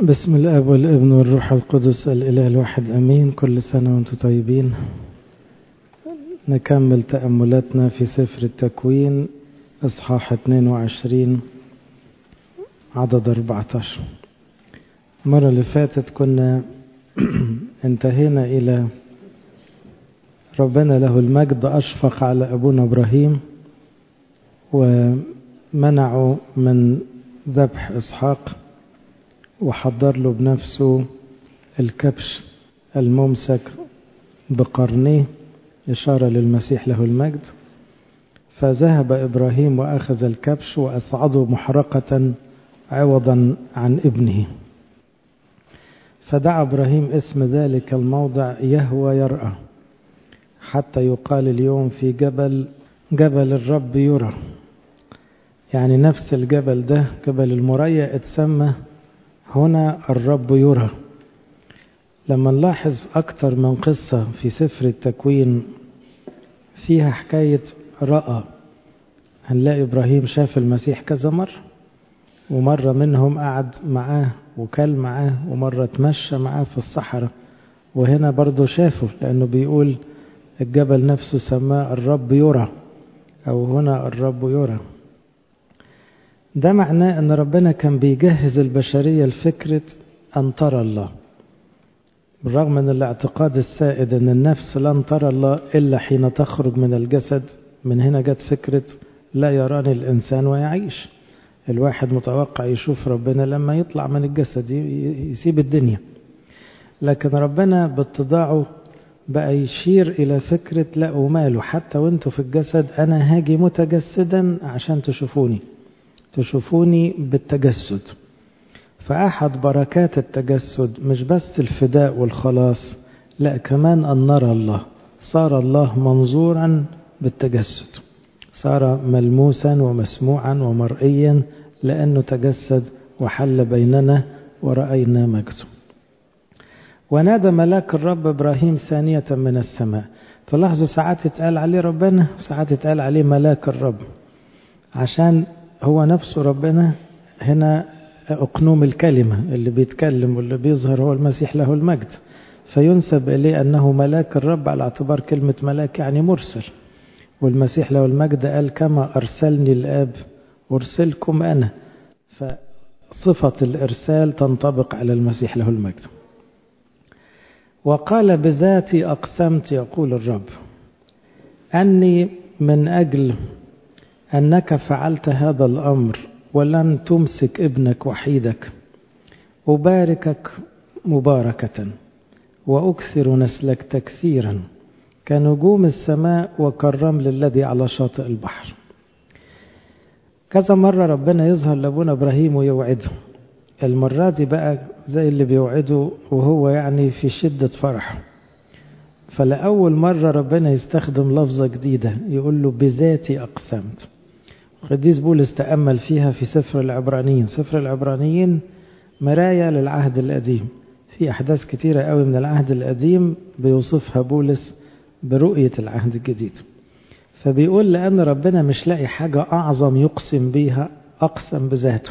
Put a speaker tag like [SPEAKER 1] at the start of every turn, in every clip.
[SPEAKER 1] بسم الاب والابن والروح القدس الاله الواحد امين كل سنه وانتم طيبين نكمل تاملاتنا في سفر التكوين اصحاح 22 عدد 14 المره اللي فاتت كنا انتهينا الى ربنا له المجد اشفق على ابونا ابراهيم ومنعه من ذبح اسحاق وحضر له بنفسه الكبش الممسك بقرنيه إشارة للمسيح له المجد فذهب إبراهيم وأخذ الكبش وأصعده محرقة عوضا عن ابنه فدعا إبراهيم اسم ذلك الموضع يهوى يرأى حتى يقال اليوم في جبل جبل الرب يرى يعني نفس الجبل ده جبل المريا اتسمى هنا الرب يرى لما نلاحظ أكتر من قصة في سفر التكوين فيها حكاية رأى هنلاقي إبراهيم شاف المسيح كذا مرة ومرة منهم قعد معاه وكل معاه ومرة تمشى معاه في الصحراء وهنا برضه شافه لأنه بيقول الجبل نفسه سماه الرب يرى أو هنا الرب يرى ده معناه ان ربنا كان بيجهز البشرية لفكرة ان ترى الله بالرغم من الاعتقاد السائد ان النفس لن ترى الله الا حين تخرج من الجسد من هنا جت فكرة لا يراني الانسان ويعيش الواحد متوقع يشوف ربنا لما يطلع من الجسد يسيب الدنيا لكن ربنا باتضاعه بقى يشير الى فكرة لا وماله حتى وانتوا في الجسد انا هاجي متجسدا عشان تشوفوني تشوفوني بالتجسد فأحد بركات التجسد مش بس الفداء والخلاص لا كمان أن نرى الله صار الله منظورا بالتجسد صار ملموسا ومسموعا ومرئيا لأنه تجسد وحل بيننا ورأينا مجده ونادى ملاك الرب إبراهيم ثانية من السماء تلاحظوا ساعات يتقال عليه ربنا وساعات يتقال عليه ملاك الرب عشان هو نفسه ربنا هنا أقنوم الكلمة اللي بيتكلم واللي بيظهر هو المسيح له المجد فينسب إليه أنه ملاك الرب على اعتبار كلمة ملاك يعني مرسل والمسيح له المجد قال كما أرسلني الآب أرسلكم أنا فصفة الإرسال تنطبق على المسيح له المجد وقال بذاتي أقسمت يقول الرب أني من أجل أنك فعلت هذا الأمر ولن تمسك ابنك وحيدك أباركك مباركة وأكثر نسلك تكثيرا كنجوم السماء وكالرمل الذي على شاطئ البحر كذا مرة ربنا يظهر لأبونا إبراهيم ويوعده المرة دي بقى زي اللي بيوعده وهو يعني في شدة فرح فلأول مرة ربنا يستخدم لفظة جديدة يقول له بذاتي أقسمت القديس بولس تأمل فيها في سفر العبرانيين سفر العبرانيين مراية للعهد القديم في أحداث كتيرة قوي من العهد القديم بيوصفها بولس برؤية العهد الجديد فبيقول لأن ربنا مش لاقي حاجة أعظم يقسم بيها أقسم بذاته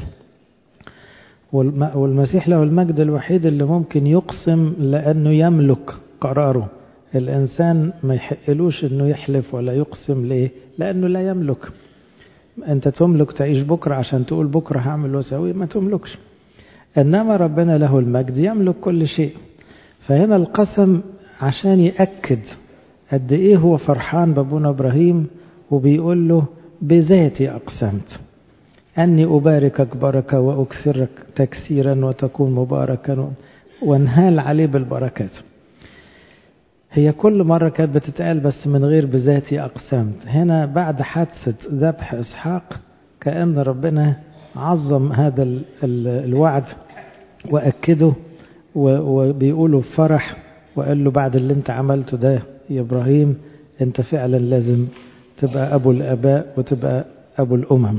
[SPEAKER 1] والمسيح له المجد الوحيد اللي ممكن يقسم لأنه يملك قراره الإنسان ما يحقلوش أنه يحلف ولا يقسم ليه لأنه لا يملك أنت تملك تعيش بكرة عشان تقول بكرة هعمل واسوي ما تملكش إنما ربنا له المجد يملك كل شيء فهنا القسم عشان يأكد قد إيه هو فرحان بابونا إبراهيم وبيقول له بذاتي أقسمت أني أباركك بركة وأكثرك تكثيرا وتكون مباركا وانهال عليه بالبركات هي كل مرة كانت بتتقال بس من غير بذاتي أقسمت هنا بعد حادثة ذبح إسحاق كأن ربنا عظم هذا ال ال الوعد وأكده وبيقولوا بفرح وقال له بعد اللي انت عملته ده يا إبراهيم انت فعلا لازم تبقى أبو الآباء وتبقى أبو الأمم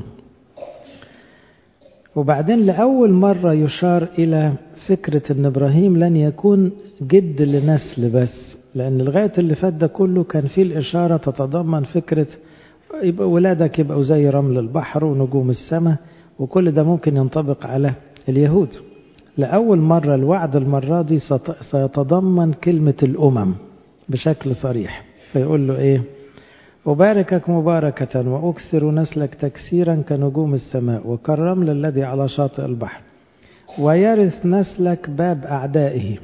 [SPEAKER 1] وبعدين لأول مرة يشار إلى فكرة أن إبراهيم لن يكون جد لنسل بس لأن لغاية اللي فات ده كله كان فيه الإشارة تتضمن فكرة يبقى ولادك يبقوا زي رمل البحر ونجوم السماء وكل ده ممكن ينطبق على اليهود لأول مرة الوعد المرة دي سيتضمن كلمة الأمم بشكل صريح فيقول له إيه أباركك مباركة وأكثر نسلك تكسيرا كنجوم السماء وكالرمل الذي على شاطئ البحر ويرث نسلك باب أعدائه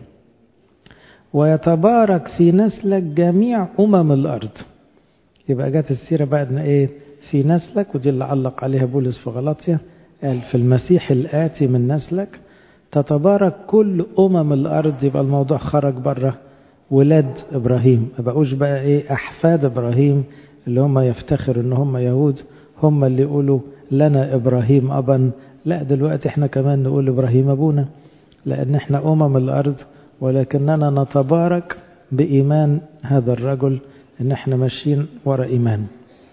[SPEAKER 1] ويتبارك في نسلك جميع أمم الأرض يبقى جت السيرة بعد إيه في نسلك ودي اللي علق عليها بولس في غلطية قال في المسيح الآتي من نسلك تتبارك كل أمم الأرض يبقى الموضوع خرج بره ولاد إبراهيم ما بقوش بقى إيه أحفاد إبراهيم اللي هم يفتخروا إن هم يهود هم اللي يقولوا لنا إبراهيم أبا لا دلوقتي احنا كمان نقول إبراهيم أبونا لأن احنا أمم الأرض ولكننا نتبارك بإيمان هذا الرجل إن احنا ماشيين ورا إيمان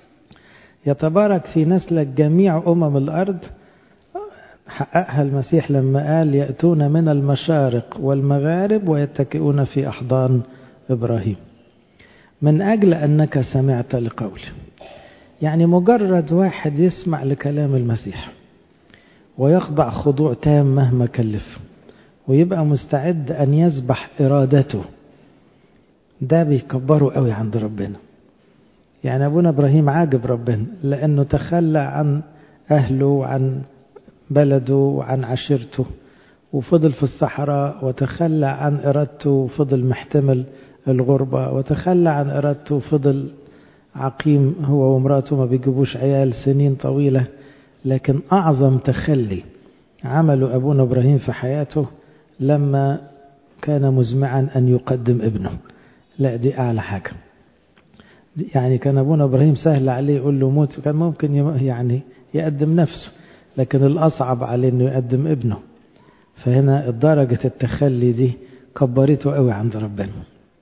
[SPEAKER 1] يتبارك في نسلك جميع أمم الأرض حققها المسيح لما قال يأتون من المشارق والمغارب ويتكئون في أحضان إبراهيم من أجل أنك سمعت لقولي يعني مجرد واحد يسمع لكلام المسيح ويخضع خضوع تام مهما كلف ويبقى مستعد أن يسبح إرادته ده بيكبره قوي عند ربنا يعني أبونا إبراهيم عاجب ربنا لأنه تخلى عن أهله وعن بلده وعن عشيرته وفضل في الصحراء وتخلى عن إرادته وفضل محتمل الغربة وتخلى عن إرادته وفضل عقيم هو ومراته ما بيجيبوش عيال سنين طويلة لكن أعظم تخلي عمله أبونا إبراهيم في حياته لما كان مزمعا أن يقدم ابنه لا دي أعلى حاجة يعني كان أبونا إبراهيم سهل عليه يقول له موت كان ممكن يعني يقدم نفسه لكن الأصعب عليه أنه يقدم ابنه فهنا درجة التخلي دي كبرته قوي عند ربنا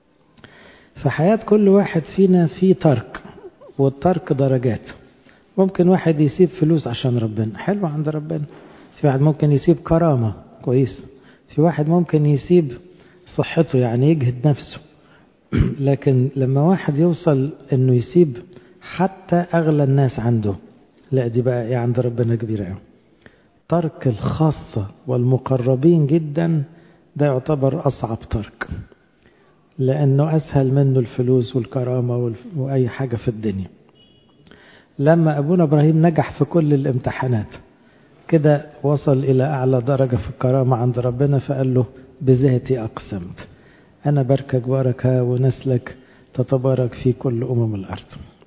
[SPEAKER 1] فحياة كل واحد فينا في ترك والترك درجات ممكن واحد يسيب فلوس عشان ربنا حلو عند ربنا في واحد ممكن يسيب كرامة كويس في واحد ممكن يسيب صحته يعني يجهد نفسه لكن لما واحد يوصل انه يسيب حتى اغلى الناس عنده لا دي بقى ايه عند ربنا كبيرة قوي ترك الخاصة والمقربين جدا ده يعتبر أصعب ترك لأنه أسهل منه الفلوس والكرامة وأي حاجة في الدنيا لما أبونا إبراهيم نجح في كل الامتحانات كده وصل إلى أعلى درجة في الكرامة عند ربنا فقال له بذاتي أقسمت أنا بركك بركة ونسلك تتبارك في كل أمم الأرض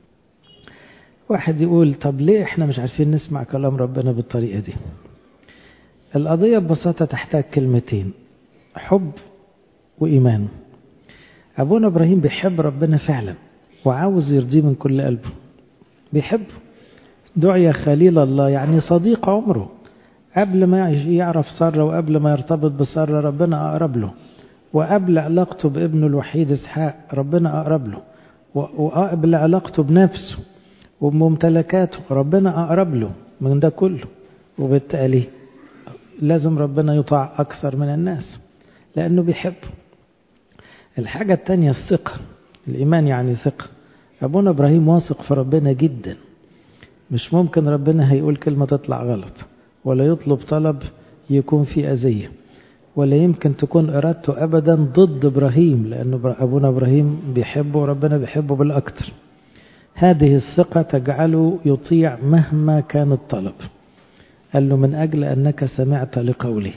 [SPEAKER 1] واحد يقول طب ليه احنا مش عارفين نسمع كلام ربنا بالطريقة دي القضية ببساطة تحتاج كلمتين حب وإيمان أبونا إبراهيم بيحب ربنا فعلا وعاوز يرضيه من كل قلبه بيحبه دعي خليل الله يعني صديق عمره قبل ما يعرف سارة وقبل ما يرتبط بسارة ربنا أقرب له وقبل علاقته بابنه الوحيد إسحاق ربنا أقرب له وقبل علاقته بنفسه وبممتلكاته ربنا أقرب له من ده كله وبالتالي لازم ربنا يطاع أكثر من الناس لأنه بيحبه الحاجة التانية الثقة الإيمان يعني ثقة أبونا إبراهيم واثق في ربنا جدا مش ممكن ربنا هيقول كلمة تطلع غلط ولا يطلب طلب يكون فيه أذية ولا يمكن تكون إرادته أبدا ضد إبراهيم لأنه أبونا إبراهيم بيحبه وربنا بيحبه بالأكثر هذه الثقة تجعله يطيع مهما كان الطلب قال له من أجل أنك سمعت لقولي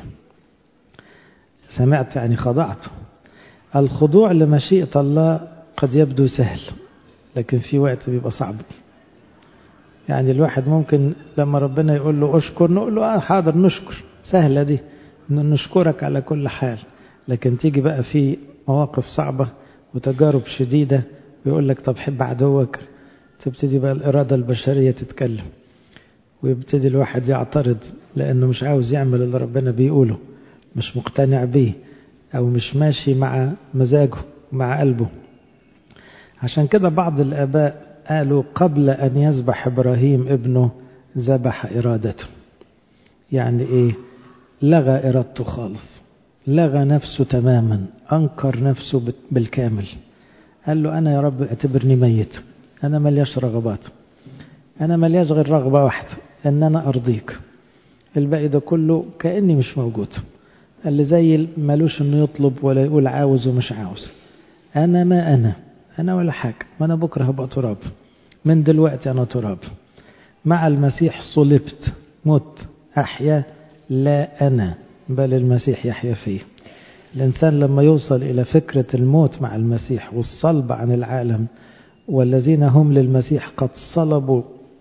[SPEAKER 1] سمعت يعني خضعت الخضوع لمشيئة الله قد يبدو سهل لكن في وقت بيبقى صعب يعني الواحد ممكن لما ربنا يقول له أشكر نقول له آه حاضر نشكر سهلة دي نشكرك على كل حال لكن تيجي بقى في مواقف صعبة وتجارب شديدة ويقول لك طب حب عدوك تبتدي بقى الإرادة البشرية تتكلم ويبتدي الواحد يعترض لأنه مش عاوز يعمل اللي ربنا بيقوله مش مقتنع بيه أو مش ماشي مع مزاجه مع قلبه عشان كده بعض الآباء قالوا قبل أن يذبح إبراهيم ابنه ذبح إرادته يعني إيه لغى إرادته خالص لغى نفسه تماما أنكر نفسه بالكامل قال له أنا يا رب اعتبرني ميت أنا ملياش رغبات أنا ملياش غير رغبة واحدة أن أنا أرضيك الباقي ده كله كأني مش موجود اللي زي ملوش انه يطلب ولا يقول عاوز ومش عاوز انا ما انا انا ولا حاجة ما انا بكرة هبقى تراب من دلوقتي انا تراب مع المسيح صلبت مت احيا لا انا بل المسيح يحيا فيه الانسان لما يوصل الى فكرة الموت مع المسيح والصلب عن العالم والذين هم للمسيح قد صلبوا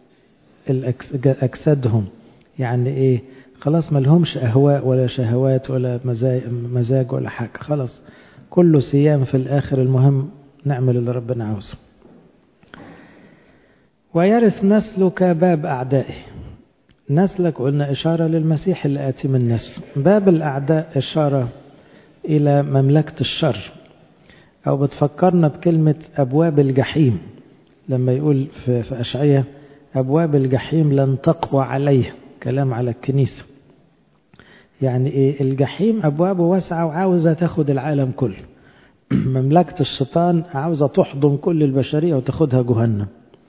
[SPEAKER 1] أجسادهم يعني إيه خلاص ما لهمش أهواء ولا شهوات ولا مزاج ولا حاجة خلاص كله صيام في الآخر المهم نعمل اللي ربنا عاوزه ويرث نسلك باب أعدائه نسلك قلنا إشارة للمسيح اللي آتي من نسله باب الأعداء إشارة إلى مملكة الشر أو بتفكرنا بكلمة أبواب الجحيم لما يقول في, في أشعية أبواب الجحيم لن تقوى عليه كلام على الكنيسة يعني إيه الجحيم أبوابه واسعة وعاوزة تاخد العالم كله مملكة الشيطان عاوزة تحضن كل البشرية وتاخدها جهنم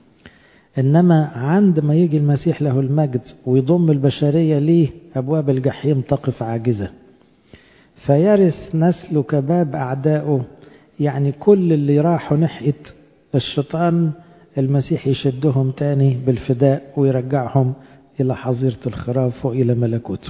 [SPEAKER 1] إنما عندما يجي المسيح له المجد ويضم البشرية ليه أبواب الجحيم تقف عاجزة فيرث نسلك باب أعدائه يعني كل اللي راحوا ناحية الشيطان المسيح يشدهم تاني بالفداء ويرجعهم إلى حظيرة الخراف وإلى ملكوته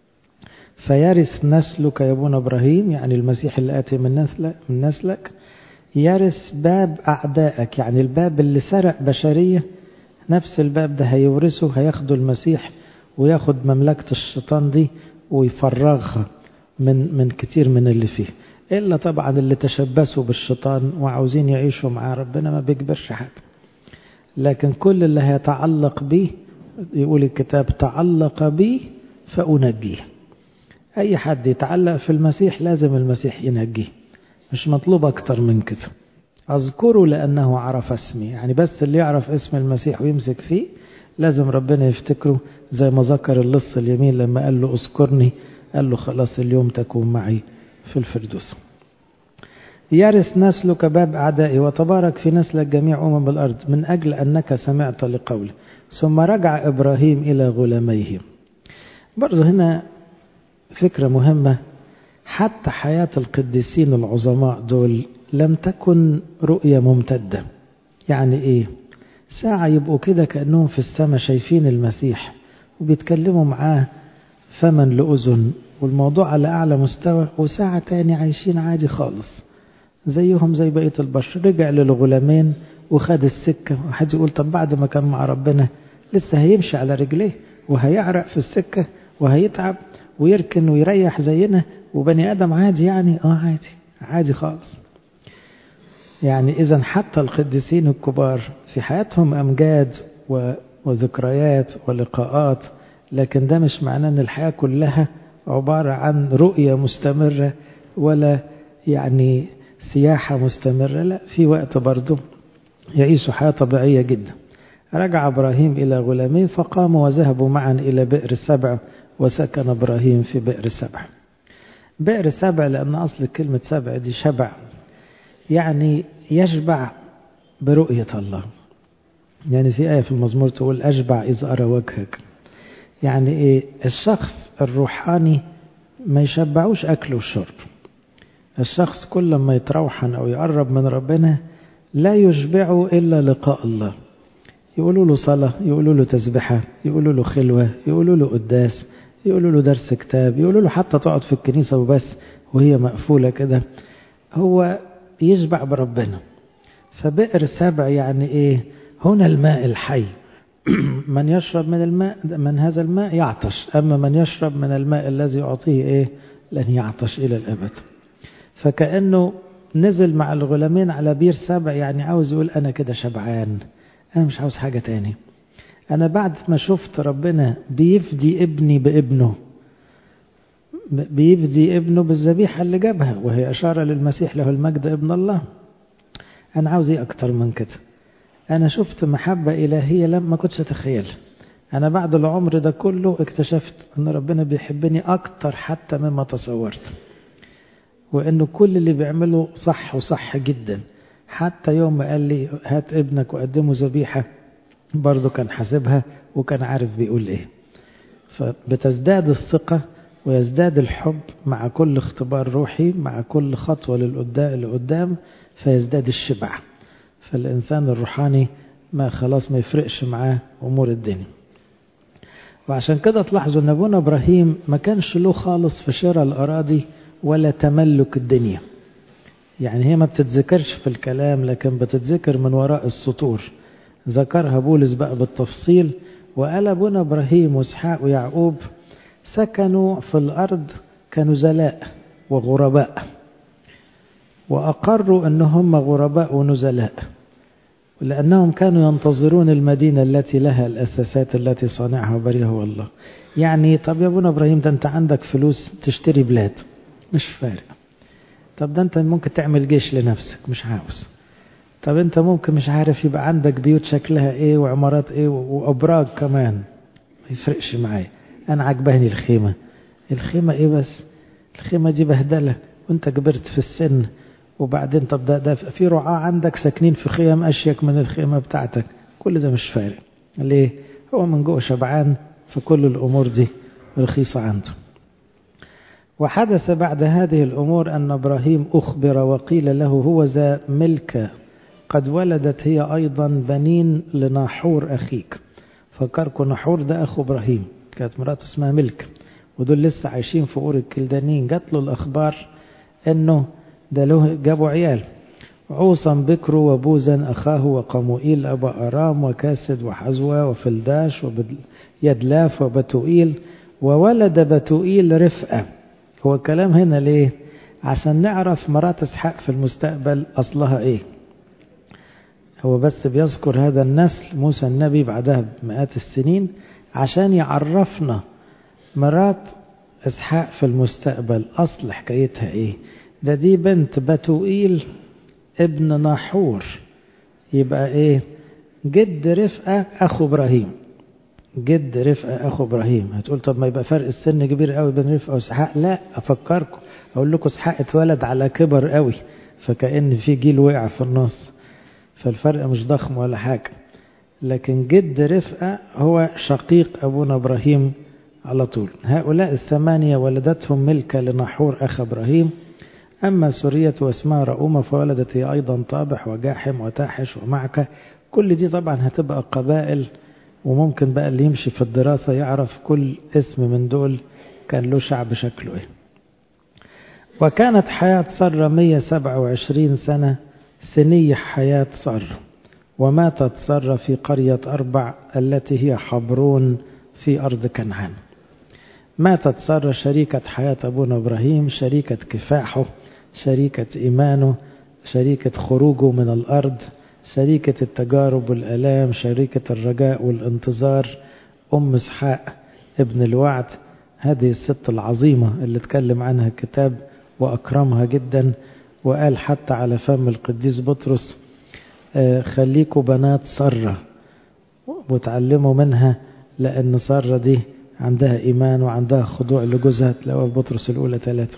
[SPEAKER 1] فيرث نسلك يا ابونا إبراهيم يعني المسيح اللي آتي من, نسل من نسلك يرث باب أعدائك يعني الباب اللي سرق بشرية نفس الباب ده هيورثه هياخده المسيح وياخد مملكة الشيطان دي ويفرغها من من كتير من اللي فيه إلا طبعا اللي تشبثوا بالشيطان وعاوزين يعيشوا مع ربنا ما بيكبرش حاجة لكن كل اللي هيتعلق به يقول الكتاب تعلق بي فأنجيه أي حد يتعلق في المسيح لازم المسيح ينجيه مش مطلوب أكتر من كده أذكره لأنه عرف اسمي يعني بس اللي يعرف اسم المسيح ويمسك فيه لازم ربنا يفتكره زي ما ذكر اللص اليمين لما قال له اذكرني قال له خلاص اليوم تكون معي في الفردوس يرث نسلك باب أعدائي وتبارك في نسلك جميع أمم الأرض من أجل أنك سمعت لقوله ثم رجع إبراهيم إلى غلاميه برضه هنا فكرة مهمة حتى حياة القديسين العظماء دول لم تكن رؤية ممتدة يعني إيه ساعة يبقوا كده كأنهم في السماء شايفين المسيح وبيتكلموا معاه فمن لأذن والموضوع على أعلى مستوى وساعة تاني عايشين عادي خالص زيهم زي بقية البشر رجع للغلامين وخد السكة وحد يقول طب بعد ما كان مع ربنا لسه هيمشي على رجليه وهيعرق في السكة وهيتعب ويركن ويريح زينا وبني آدم عادي يعني اه عادي عادي خالص يعني إذا حتى القديسين الكبار في حياتهم أمجاد وذكريات ولقاءات لكن ده مش معناه أن الحياة كلها عبارة عن رؤية مستمرة ولا يعني سياحة مستمرة لا في وقت برضه يعيشوا حياة طبيعية جدا رجع إبراهيم إلى غلامين فقاموا وذهبوا معا إلى بئر سبع وسكن إبراهيم في بئر سبع بئر سبع لأن أصل كلمة سبع دي شبع يعني يشبع برؤية الله يعني في آية في المزمور تقول أشبع إذ أرى وجهك يعني إيه الشخص الروحاني ما يشبعوش أكل وشرب الشخص كل ما يتروحن أو يقرب من ربنا لا يشبعه إلا لقاء الله يقولوا له صلاة يقولوا له تسبحة يقولوا له خلوة يقولوا له قداس يقولوا له درس كتاب يقولوا له حتى تقعد في الكنيسة وبس وهي مقفولة كده هو يشبع بربنا فبئر سبع يعني ايه هنا الماء الحي من يشرب من الماء من هذا الماء يعطش أما من يشرب من الماء الذي يعطيه إيه لن يعطش إلى الأبد فكأنه نزل مع الغلامين على بير سبع يعني عاوز يقول أنا كده شبعان أنا مش عاوز حاجة تاني أنا بعد ما شفت ربنا بيفدي ابني بابنه بيفدي ابنه بالذبيحة اللي جابها وهي أشارة للمسيح له المجد ابن الله أنا عاوز إيه أكتر من كده أنا شفت محبة إلهية لما كنتش أتخيل أنا بعد العمر ده كله اكتشفت أن ربنا بيحبني أكتر حتى مما تصورت وأنه كل اللي بيعمله صح وصح جدا حتى يوم ما قال لي هات ابنك وقدمه ذبيحة برضه كان حاسبها وكان عارف بيقول ايه فبتزداد الثقة ويزداد الحب مع كل اختبار روحي مع كل خطوة للقدام لقدام فيزداد الشبع فالإنسان الروحاني ما خلاص ما يفرقش معاه أمور الدنيا وعشان كده تلاحظوا ان ابونا ابراهيم ما كانش له خالص في شراء الاراضي ولا تملك الدنيا يعني هي ما بتتذكرش في الكلام لكن بتتذكر من وراء السطور ذكرها بولس بقى بالتفصيل وقال ابونا ابراهيم واسحاق ويعقوب سكنوا في الارض كنزلاء وغرباء واقروا ان هم غرباء ونزلاء لأنهم كانوا ينتظرون المدينة التي لها الأساسات التي صانعها وبريها هو الله يعني طب يا ابونا إبراهيم ده أنت عندك فلوس تشتري بلاد مش فارق طب ده أنت ممكن تعمل جيش لنفسك مش عاوز طب أنت ممكن مش عارف يبقى عندك بيوت شكلها إيه وعمارات إيه وأبراج كمان ما يفرقش معايا أنا عجباني الخيمة الخيمة إيه بس الخيمة دي بهدلة وأنت كبرت في السن وبعدين طب ده, ده في رعاة عندك ساكنين في خيم أشيك من الخيمة بتاعتك كل ده مش فارق ليه هو من جوه شبعان في كل الأمور دي رخيصة عنده وحدث بعد هذه الأمور أن إبراهيم أخبر وقيل له هو ذا ملك قد ولدت هي أيضا بنين لناحور أخيك فكركم ناحور ده أخو إبراهيم كانت مراته اسمها ملك ودول لسه عايشين في أور الكلدانين جات له الأخبار أنه ده له جابوا عيال عوصا بكر وبوزا أخاه وقموئيل أبا أرام وكاسد وحزوة وفلداش ويدلاف وبتوئيل وولد بتوئيل رفقة هو الكلام هنا ليه عشان نعرف مرات اسحاق في المستقبل أصلها إيه هو بس بيذكر هذا النسل موسى النبي بعدها بمئات السنين عشان يعرفنا مرات اسحاق في المستقبل أصل حكايتها إيه ده دي بنت بتوئيل ابن ناحور يبقى ايه جد رفقة اخو ابراهيم جد رفقة اخو ابراهيم هتقول طب ما يبقى فرق السن كبير قوي بين رفقة واسحاق لا افكركم اقول لكم اسحاق اتولد على كبر قوي فكأن في جيل وقع في النص فالفرق مش ضخم ولا حاجة لكن جد رفقة هو شقيق ابونا ابراهيم على طول هؤلاء الثمانية ولدتهم ملكة لناحور اخ ابراهيم أما سورية واسمها رؤومة فولدت هي أيضا طابح وجاحم وتاحش ومعكة كل دي طبعا هتبقى قبائل وممكن بقى اللي يمشي في الدراسة يعرف كل اسم من دول كان له شعب شكله ايه وكانت حياة سرة 127 سنة سنية حياة سر وماتت سر في قرية أربع التي هي حبرون في أرض كنعان ماتت سارة شريكة حياة أبونا إبراهيم شريكة كفاحه شريكة إيمانه شريكة خروجه من الأرض شريكة التجارب والألام شريكة الرجاء والانتظار أم إسحاق ابن الوعد هذه الست العظيمة اللي اتكلم عنها الكتاب وأكرمها جدا وقال حتى على فم القديس بطرس خليكوا بنات سرة وتعلموا منها لأن سرة دي عندها إيمان وعندها خضوع لجوزها تلاقوها في بطرس الأولى ثلاثة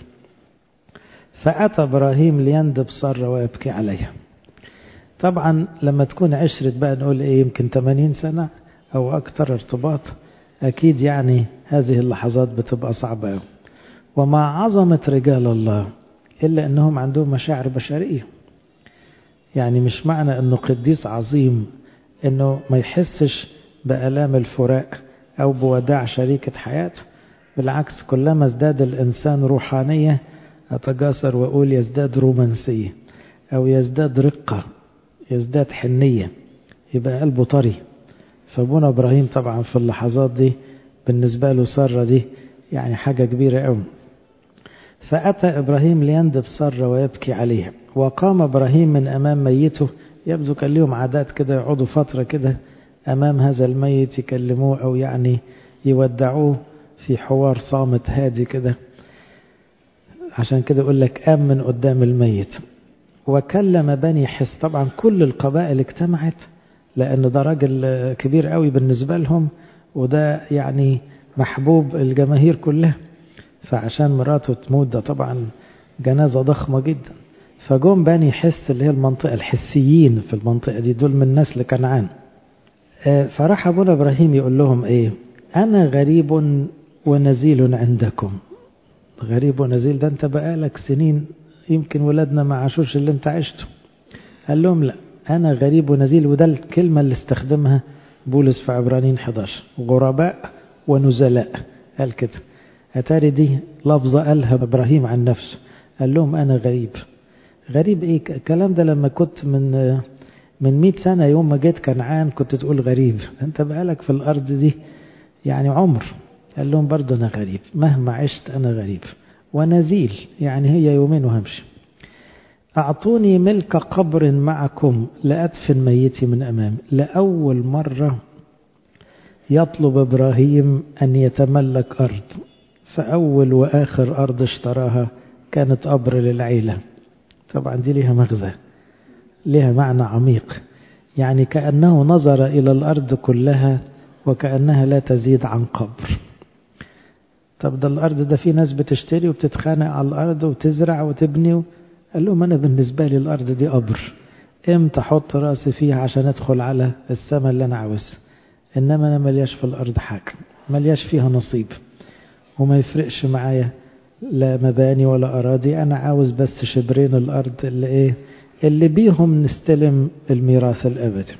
[SPEAKER 1] فأتى إبراهيم ليندب سارة ويبكي عليها طبعا لما تكون عشرة بقى نقول إيه يمكن 80 سنة أو أكثر ارتباط أكيد يعني هذه اللحظات بتبقى صعبة أوي ومع عظمة رجال الله إلا أنهم عندهم مشاعر بشرية يعني مش معنى أنه قديس عظيم أنه ما يحسش بألام الفراق أو بوداع شريكة حياته بالعكس كلما ازداد الإنسان روحانية أتجاسر وأقول يزداد رومانسية أو يزداد رقة يزداد حنية يبقى قلبه طري فابونا إبراهيم طبعا في اللحظات دي بالنسبة له سارة دي يعني حاجة كبيرة أوي فأتى إبراهيم ليندب سارة ويبكي عليها وقام إبراهيم من أمام ميته يبدو كان لهم عادات كده يقعدوا فترة كده أمام هذا الميت يكلموه أو يعني يودعوه في حوار صامت هادي كده عشان كده يقول لك قام من قدام الميت وكلم بني حس طبعا كل القبائل اجتمعت لأن ده راجل كبير قوي بالنسبة لهم وده يعني محبوب الجماهير كلها فعشان مراته تموت ده طبعا جنازة ضخمة جدا فجم بني حس اللي هي المنطقة الحسيين في المنطقة دي دول من نسل كنعان فراح أبونا إبراهيم يقول لهم إيه أنا غريب ونزيل عندكم غريب ونزيل ده انت بقالك سنين يمكن ولادنا ما عاشوش اللي انت عشته قال لهم لا انا غريب ونزيل وده الكلمة اللي استخدمها بولس في عبرانيين 11 غرباء ونزلاء قال كده أتاري دي لفظة قالها إبراهيم عن نفسه قال لهم أنا غريب غريب إيه الكلام ده لما كنت من من 100 سنة يوم ما جيت كنعان كنت تقول غريب أنت بقالك في الأرض دي يعني عمر قال لهم برضه أنا غريب مهما عشت أنا غريب ونزيل يعني هي يومين وهمشي أعطوني ملك قبر معكم لأدفن ميتي من أمامي لأول مرة يطلب إبراهيم أن يتملك أرض فأول وآخر أرض اشتراها كانت قبر للعيلة طبعا دي لها مغزى لها معنى عميق يعني كأنه نظر إلى الأرض كلها وكأنها لا تزيد عن قبر طب ده الأرض ده في ناس بتشتري وبتتخانق على الأرض وتزرع وتبني قال لهم أنا بالنسبة لي الأرض دي قبر امتى أحط رأسي فيها عشان أدخل على السماء اللي أنا عاوزها إنما أنا ملياش في الأرض حاجة ملياش فيها نصيب وما يفرقش معايا لا مباني ولا أراضي أنا عاوز بس شبرين الأرض اللي إيه اللي بيهم نستلم الميراث الأبدي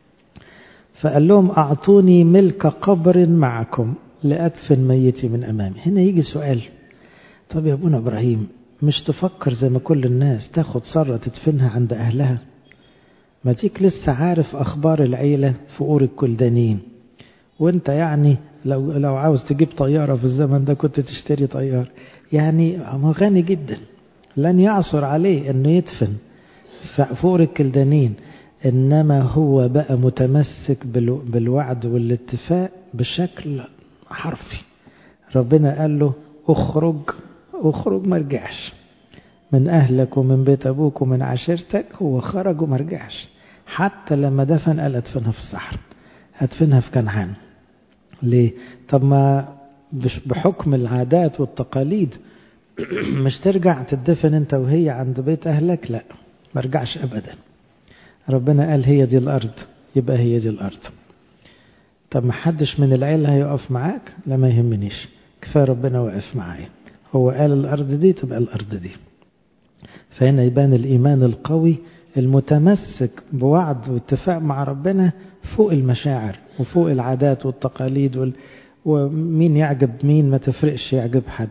[SPEAKER 1] فقال لهم أعطوني ملك قبر معكم لأدفن ميتي من أمامي هنا يجي سؤال طب يا أبونا إبراهيم مش تفكر زي ما كل الناس تاخد سرة تدفنها عند أهلها ما تيك لسه عارف أخبار العيلة في أور الكلدانيين وانت يعني لو لو عاوز تجيب طيارة في الزمن ده كنت تشتري طيارة يعني هو غني جدا لن يعصر عليه انه يدفن فوق الكلدانين انما هو بقى متمسك بالوعد والاتفاق بشكل حرفي ربنا قال له اخرج اخرج ما رجعش من اهلك ومن بيت ابوك ومن عشيرتك هو خرج وما رجعش حتى لما دفن قال ادفنها في الصحراء هدفنها في كنعان ليه طب ما بحكم العادات والتقاليد مش ترجع تدفن انت وهي عند بيت اهلك لا ما رجعش ابدا ربنا قال هي دي الارض يبقى هي دي الارض طب ما حدش من العيله هيقف معاك لا ما يهمنيش كفايه ربنا واقف معايا هو قال الارض دي تبقى الارض دي فهنا يبان الايمان القوي المتمسك بوعد واتفاق مع ربنا فوق المشاعر وفوق العادات والتقاليد وال... ومين يعجب مين ما تفرقش يعجب حد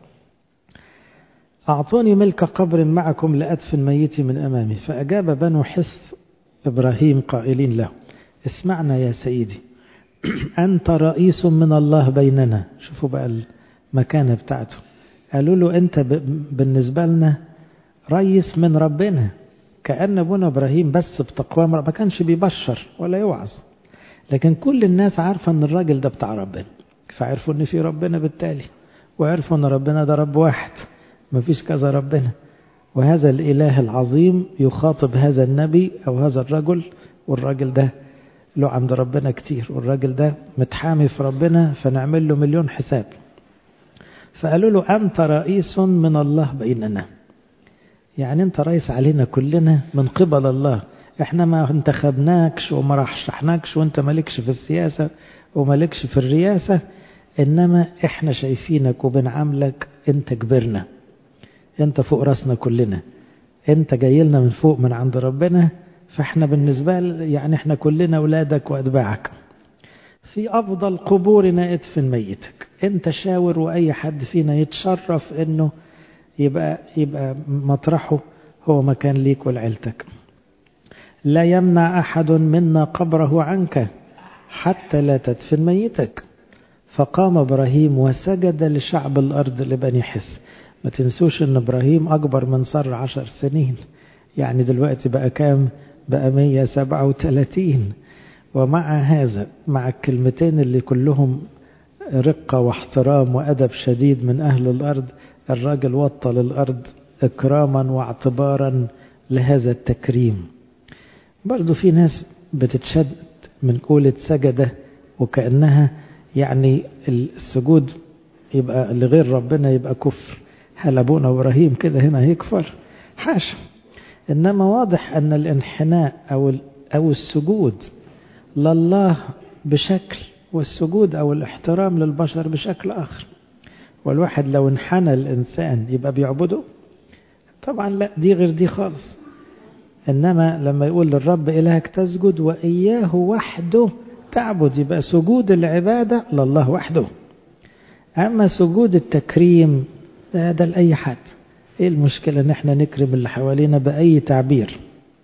[SPEAKER 1] أعطوني ملك قبر معكم لأدفن ميتي من أمامي فأجاب بنو حث إبراهيم قائلين له اسمعنا يا سيدي أنت رئيس من الله بيننا شوفوا بقى المكانة بتاعته قالوا له أنت بالنسبة لنا رئيس من ربنا كأن أبونا إبراهيم بس بتقوى ما كانش بيبشر ولا يوعظ لكن كل الناس عارفة أن الراجل ده بتاع ربنا فعرفوا أن في ربنا بالتالي وعرفوا أن ربنا ده رب واحد ما فيش كذا ربنا وهذا الإله العظيم يخاطب هذا النبي أو هذا الرجل والراجل ده له عند ربنا كتير والراجل ده متحامي في ربنا فنعمل له مليون حساب فقالوا له أنت رئيس من الله بيننا يعني أنت رئيس علينا كلنا من قبل الله احنا ما انتخبناكش وما رشحناكش وانت مالكش في السياسة ومالكش في الرياسة انما احنا شايفينك وبنعاملك انت كبرنا انت فوق راسنا كلنا انت جاي لنا من فوق من عند ربنا فاحنا بالنسبة يعني احنا كلنا اولادك واتباعك في افضل قبورنا ادفن ميتك انت شاور واي حد فينا يتشرف انه يبقى يبقى مطرحه هو مكان ليك ولعيلتك لا يمنع أحد منا قبره عنك حتى لا تدفن ميتك فقام إبراهيم وسجد لشعب الأرض لبني حس ما تنسوش أن إبراهيم أكبر من صار عشر سنين يعني دلوقتي بقى كام بقى 137 ومع هذا مع الكلمتين اللي كلهم رقة واحترام وأدب شديد من أهل الأرض الراجل وطل الأرض إكراما واعتبارا لهذا التكريم برضو في ناس بتتشد من قولة سجدة وكأنها يعني السجود يبقى لغير ربنا يبقى كفر هل أبونا إبراهيم كده هنا هيكفر حاشا إنما واضح أن الانحناء أو أو السجود لله بشكل والسجود أو الاحترام للبشر بشكل آخر والواحد لو انحنى الإنسان يبقى بيعبده طبعا لا دي غير دي خالص إنما لما يقول للرب إلهك تسجد وإياه وحده تعبد يبقى سجود العبادة لله وحده أما سجود التكريم ده, ده لأي حد إيه المشكلة إن إحنا نكرم اللي حوالينا بأي تعبير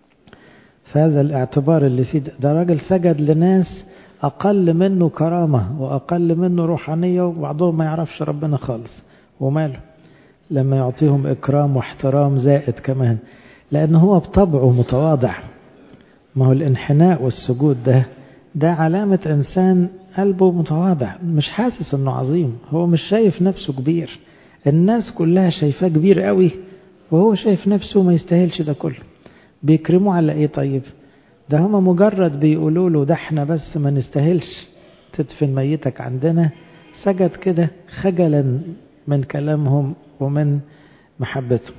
[SPEAKER 1] فهذا الاعتبار اللي فيه ده, ده راجل سجد لناس أقل منه كرامة وأقل منه روحانية وبعضهم ما يعرفش ربنا خالص وماله لما يعطيهم إكرام واحترام زائد كمان لأن هو بطبعه متواضع ما هو الانحناء والسجود ده ده علامة إنسان قلبه متواضع مش حاسس إنه عظيم هو مش شايف نفسه كبير الناس كلها شايفاه كبير قوي وهو شايف نفسه ما يستاهلش ده كله بيكرموا على إيه طيب ده هما مجرد بيقولوا له ده احنا بس ما نستاهلش تدفن ميتك عندنا سجد كده خجلا من كلامهم ومن محبتهم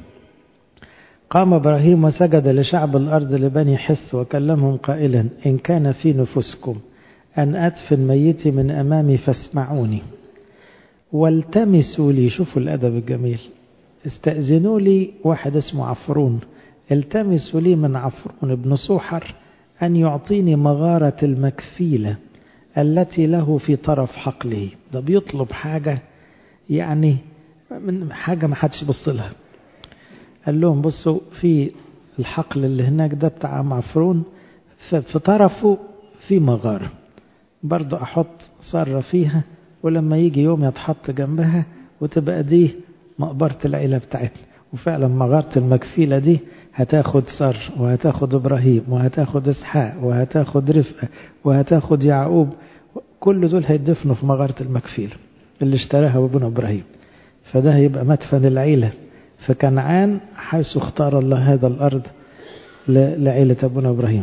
[SPEAKER 1] قام إبراهيم وسجد لشعب الأرض لبني حس وكلمهم قائلا إن كان في نفوسكم أن أدفن ميتي من أمامي فاسمعوني والتمسوا لي شوفوا الأدب الجميل استأذنوا لي واحد اسمه عفرون التمسوا لي من عفرون بن صوحر أن يعطيني مغارة المكفيلة التي له في طرف حقله ده بيطلب حاجة يعني من حاجة ما حدش بص لها قال لهم بصوا في الحقل اللي هناك ده بتاع عم عفرون في طرفه في مغارة برضه أحط صرة فيها ولما يجي يوم يتحط جنبها وتبقى دي مقبرة العيلة بتاعتنا وفعلا مغارة المكفيلة دي هتاخد سر وهتاخد إبراهيم وهتاخد إسحاق وهتاخد رفقة وهتاخد يعقوب كل دول هيدفنوا في مغارة المكفيلة اللي اشتراها ابونا إبراهيم فده هيبقى مدفن العيلة في كنعان حيث اختار الله هذا الأرض لعيلة أبونا إبراهيم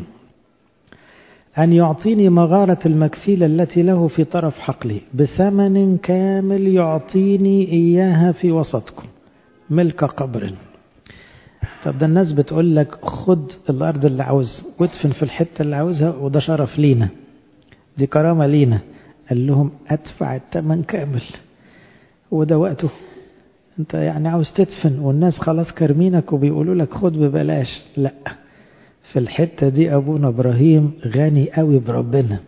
[SPEAKER 1] أن يعطيني مغارة المكفيلة التي له في طرف حقلي بثمن كامل يعطيني إياها في وسطكم ملك قبر طب ده الناس بتقول لك خد الأرض اللي عاوزها وادفن في الحتة اللي عاوزها وده شرف لينا دي كرامة لينا قال لهم أدفع الثمن كامل وده وقته انت يعني عاوز تدفن والناس خلاص كارمينك وبيقولوا لك خد ببلاش لا في الحتة دي أبونا إبراهيم غني قوي بربنا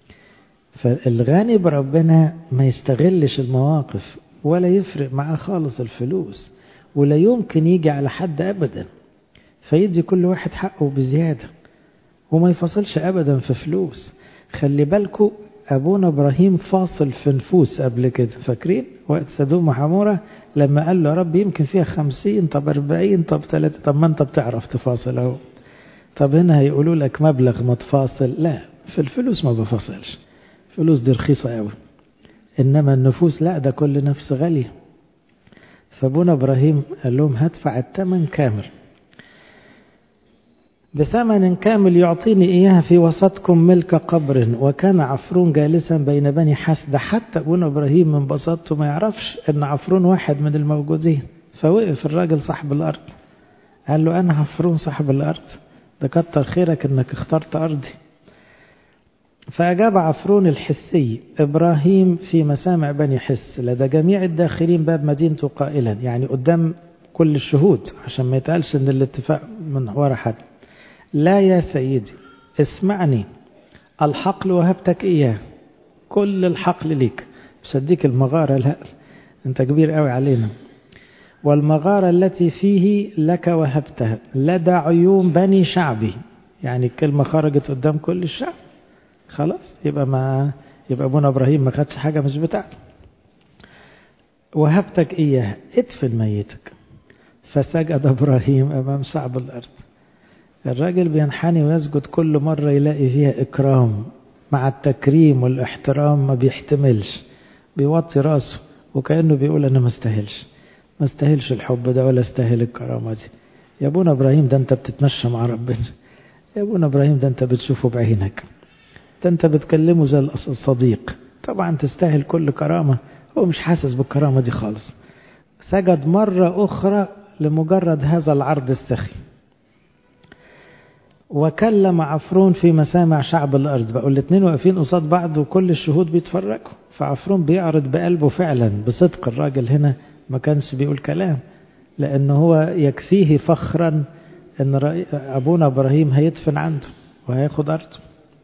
[SPEAKER 1] فالغني بربنا ما يستغلش المواقف ولا يفرق معاه خالص الفلوس ولا يمكن يجي على حد أبدا فيدي كل واحد حقه بزيادة وما يفصلش أبدا في فلوس خلي بالكو أبونا إبراهيم فاصل في نفوس قبل كده فاكرين وقت سدوم وحمورة لما قال له يا رب يمكن فيها خمسين طب أربعين طب ثلاثة طب ما أنت بتعرف تفاصل أهو طب هنا هيقولوا لك مبلغ ما تفاصل لا في الفلوس ما بفاصلش فلوس دي رخيصة قوي إنما النفوس لا ده كل نفس غالية فابونا إبراهيم قال لهم هدفع الثمن كامل بثمن كامل يعطيني إياها في وسطكم ملك قبر وكان عفرون جالسا بين بني حسد حتى ابونا إبراهيم من بساطته ما يعرفش أن عفرون واحد من الموجودين فوقف الراجل صاحب الأرض قال له أنا عفرون صاحب الأرض ده كتر خيرك أنك اخترت أرضي فأجاب عفرون الحثي إبراهيم في مسامع بني حس لدى جميع الداخلين باب مدينته قائلا يعني قدام كل الشهود عشان ما يتقالش ان الاتفاق من ورا حد لا يا سيدي اسمعني الحقل وهبتك إياه كل الحقل ليك مش هديك المغارة لا انت كبير قوي علينا والمغارة التي فيه لك وهبتها لدى عيون بني شعبي يعني الكلمة خرجت قدام كل الشعب خلاص يبقى ما يبقى ابونا ابراهيم ما خدش حاجة مش بتاعته وهبتك إياها ادفن ميتك فسجد إبراهيم أمام شعب الأرض الراجل بينحني ويسجد كل مرة يلاقي فيها إكرام مع التكريم والاحترام ما بيحتملش بيوطي راسه وكأنه بيقول أنا ما استاهلش ما استاهلش الحب ده ولا استاهل الكرامة دي يا ابونا إبراهيم ده أنت بتتمشى مع ربنا يا ابونا إبراهيم ده أنت بتشوفه بعينك ده أنت بتكلمه زي الصديق طبعا تستاهل كل كرامة هو مش حاسس بالكرامة دي خالص سجد مرة أخرى لمجرد هذا العرض السخي وكلم عفرون في مسامع شعب الأرض بقوا الاثنين واقفين قصاد بعض وكل الشهود بيتفرجوا فعفرون بيعرض بقلبه فعلا بصدق الراجل هنا ما كانش بيقول كلام لأنه هو يكفيه فخرا أن أبونا إبراهيم هيدفن عنده وهياخد أرضه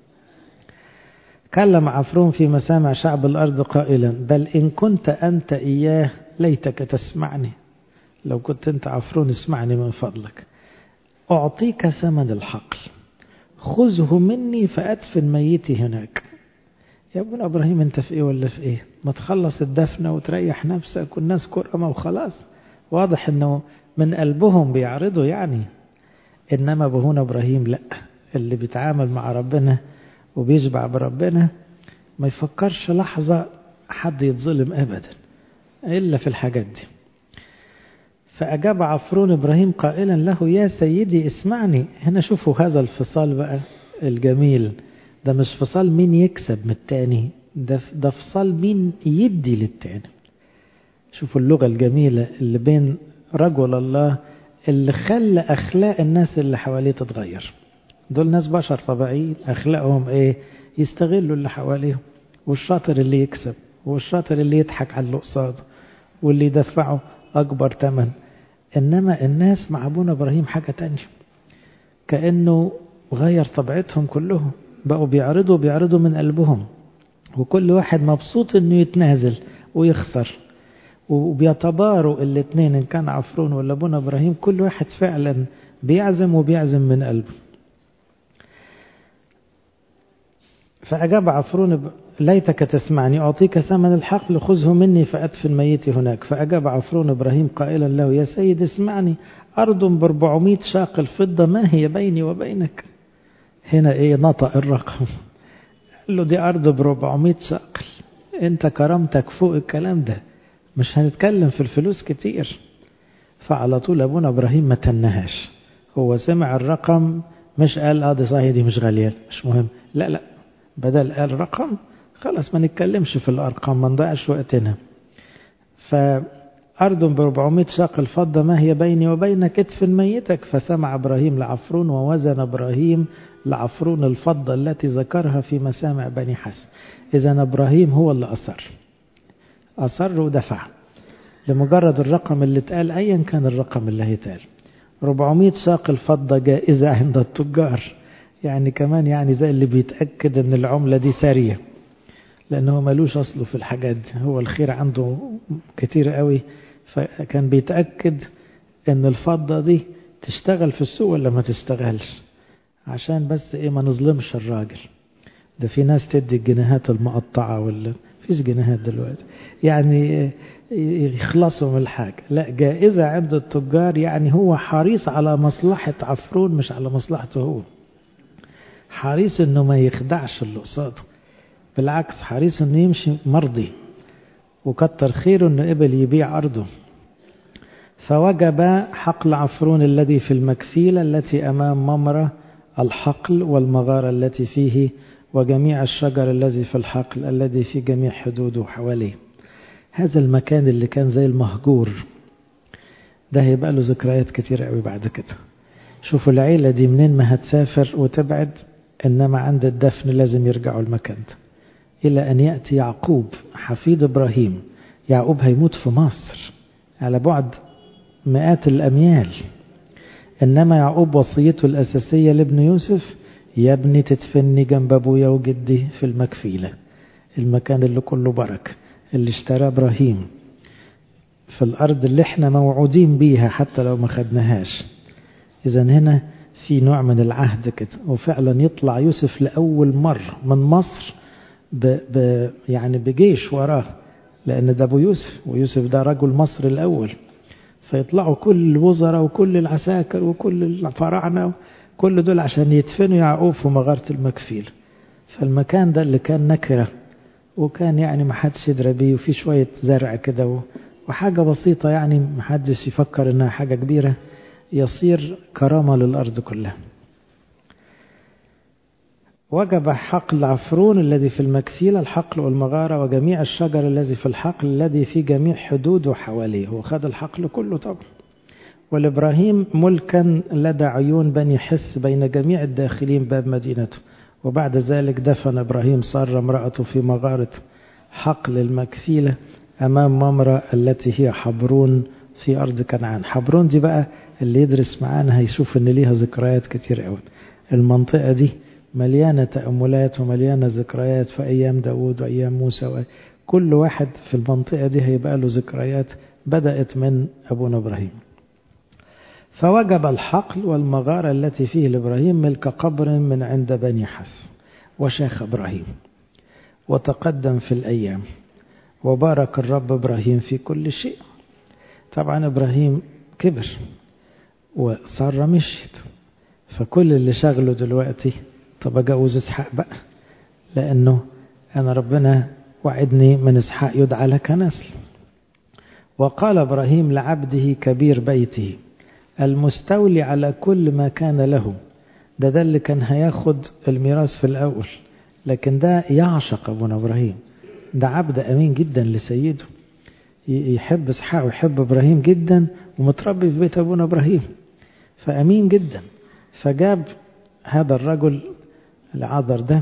[SPEAKER 1] كلم عفرون في مسامع شعب الأرض قائلا بل إن كنت أنت إياه ليتك تسمعني لو كنت أنت عفرون اسمعني من فضلك أعطيك ثمن الحقل خذه مني فأدفن ميتي هناك يا ابن إبراهيم أنت في إيه ولا في إيه ما تخلص الدفنة وتريح نفسك والناس كرمة وخلاص واضح أنه من قلبهم بيعرضوا يعني إنما أبونا إبراهيم لا اللي بيتعامل مع ربنا وبيشبع بربنا ما يفكرش لحظة حد يتظلم أبدا إلا في الحاجات دي فأجاب عفرون إبراهيم قائلا له يا سيدي اسمعني هنا شوفوا هذا الفصال بقى الجميل ده مش فصال مين يكسب من التاني ده, ده فصال مين يدي للتاني شوفوا اللغة الجميلة اللي بين رجل الله اللي خلى أخلاق الناس اللي حواليه تتغير دول ناس بشر طبيعيين أخلاقهم إيه يستغلوا اللي حواليهم والشاطر اللي يكسب والشاطر اللي يضحك على اللي قصاده واللي يدفعه أكبر ثمن إنما الناس مع أبونا إبراهيم حاجة تانية كأنه غير طبيعتهم كلهم بقوا بيعرضوا بيعرضوا من قلبهم وكل واحد مبسوط إنه يتنازل ويخسر وبيتباروا الاثنين إن كان عفرون ولا أبونا إبراهيم كل واحد فعلا بيعزم وبيعزم من قلبه فأجاب عفرون ليتك تسمعني أعطيك ثمن الحقل خذه مني فأدفن ميتي هناك فأجاب عفرون إبراهيم قائلا له يا سيد اسمعني أرض بربعمائة شاقل فضة ما هي بيني وبينك هنا إيه نطق الرقم قال له دي أرض بربعمائة شاقل أنت كرامتك فوق الكلام ده مش هنتكلم في الفلوس كتير فعلى طول أبونا إبراهيم ما تنهاش هو سمع الرقم مش قال اه دي صحيح دي مش غالية مش مهم لا لا بدل قال رقم خلاص ما نتكلمش في الأرقام ما نضيعش وقتنا فأرض ب 400 شاقل فضة ما هي بيني وبينك ادفن ميتك فسمع إبراهيم لعفرون ووزن إبراهيم لعفرون الفضة التي ذكرها في مسامع بني حسن إذا إبراهيم هو اللي أصر أصر ودفع لمجرد الرقم اللي اتقال أيا كان الرقم اللي هيتقال 400 شاقل فضة جائزة عند التجار يعني كمان يعني زي اللي بيتأكد ان العملة دي سارية لأنه ملوش أصله في الحاجات دي هو الخير عنده كتير قوي فكان بيتأكد ان الفضة دي تشتغل في السوق ولا ما تشتغلش عشان بس ايه ما نظلمش الراجل ده في ناس تدي الجنيهات المقطعة ولا فيش جنيهات دلوقتي يعني يخلصوا من الحاجة لا جائزة عند التجار يعني هو حريص على مصلحة عفرون مش على مصلحته هو حريص انه ما يخدعش اللي قصاده بالعكس حريص انه يمشي مرضي وكتر خيره انه قبل يبيع ارضه فوجب حقل عفرون الذي في المكفيلة التي امام ممرة الحقل والمغارة التي فيه وجميع الشجر الذي في الحقل الذي في جميع حدوده حواليه هذا المكان اللي كان زي المهجور ده هيبقى له ذكريات كتير قوي بعد كده شوفوا العيلة دي منين ما هتسافر وتبعد إنما عند الدفن لازم يرجعوا المكان ده إلى أن يأتي يعقوب حفيد إبراهيم يعقوب هيموت في مصر على بعد مئات الأميال إنما يعقوب وصيته الأساسية لابن يوسف يا ابني تدفني جنب أبويا وجدي في المكفيلة المكان اللي كله بركة اللي اشتراه إبراهيم في الأرض اللي احنا موعودين بيها حتى لو ما خدناهاش إذا هنا في نوع من العهد كده وفعلا يطلع يوسف لأول مرة من مصر ب ب يعني بجيش وراه لأن ده أبو يوسف ويوسف ده رجل مصر الأول فيطلعوا كل الوزراء وكل العساكر وكل الفراعنة كل دول عشان يدفنوا يعقوب في مغارة المكفيل فالمكان ده اللي كان نكرة وكان يعني ما حدش يدري بيه وفي شوية زرع كده وحاجة بسيطة يعني ما حدش يفكر إنها حاجة كبيرة يصير كرامة للأرض كلها وجب حقل عفرون الذي في المكفيلة الحقل والمغارة وجميع الشجر الذي في الحقل الذي في جميع حدوده حواليه هو خد الحقل كله طبعا ولإبراهيم ملكا لدى عيون بني حس بين جميع الداخلين باب مدينته وبعد ذلك دفن إبراهيم سارة امرأته في مغارة حقل المكفيلة أمام ممرة التي هي حبرون في أرض كنعان حبرون دي بقى اللي يدرس معانا هيشوف إن ليها ذكريات كتير قوي المنطقة دي مليانة تأملات ومليانة ذكريات في أيام داود وأيام موسى كل واحد في المنطقة دي هيبقى له ذكريات بدأت من أبونا إبراهيم فوجب الحقل والمغارة التي فيه لإبراهيم ملك قبر من عند بني حث وشاخ إبراهيم وتقدم في الأيام وبارك الرب إبراهيم في كل شيء طبعا إبراهيم كبر وسارة مشيت فكل اللي شغله دلوقتي طب أجوز إسحاق بقى لأنه أنا ربنا وعدني من إسحاق يدعى لك نسل وقال إبراهيم لعبده كبير بيته المستولي على كل ما كان له ده ده اللي كان هياخد الميراث في الأول لكن ده يعشق أبونا إبراهيم ده عبد أمين جدا لسيده يحب إسحاق ويحب إبراهيم جدا ومتربي في بيت أبونا إبراهيم فأمين جدا فجاب هذا الرجل العذر ده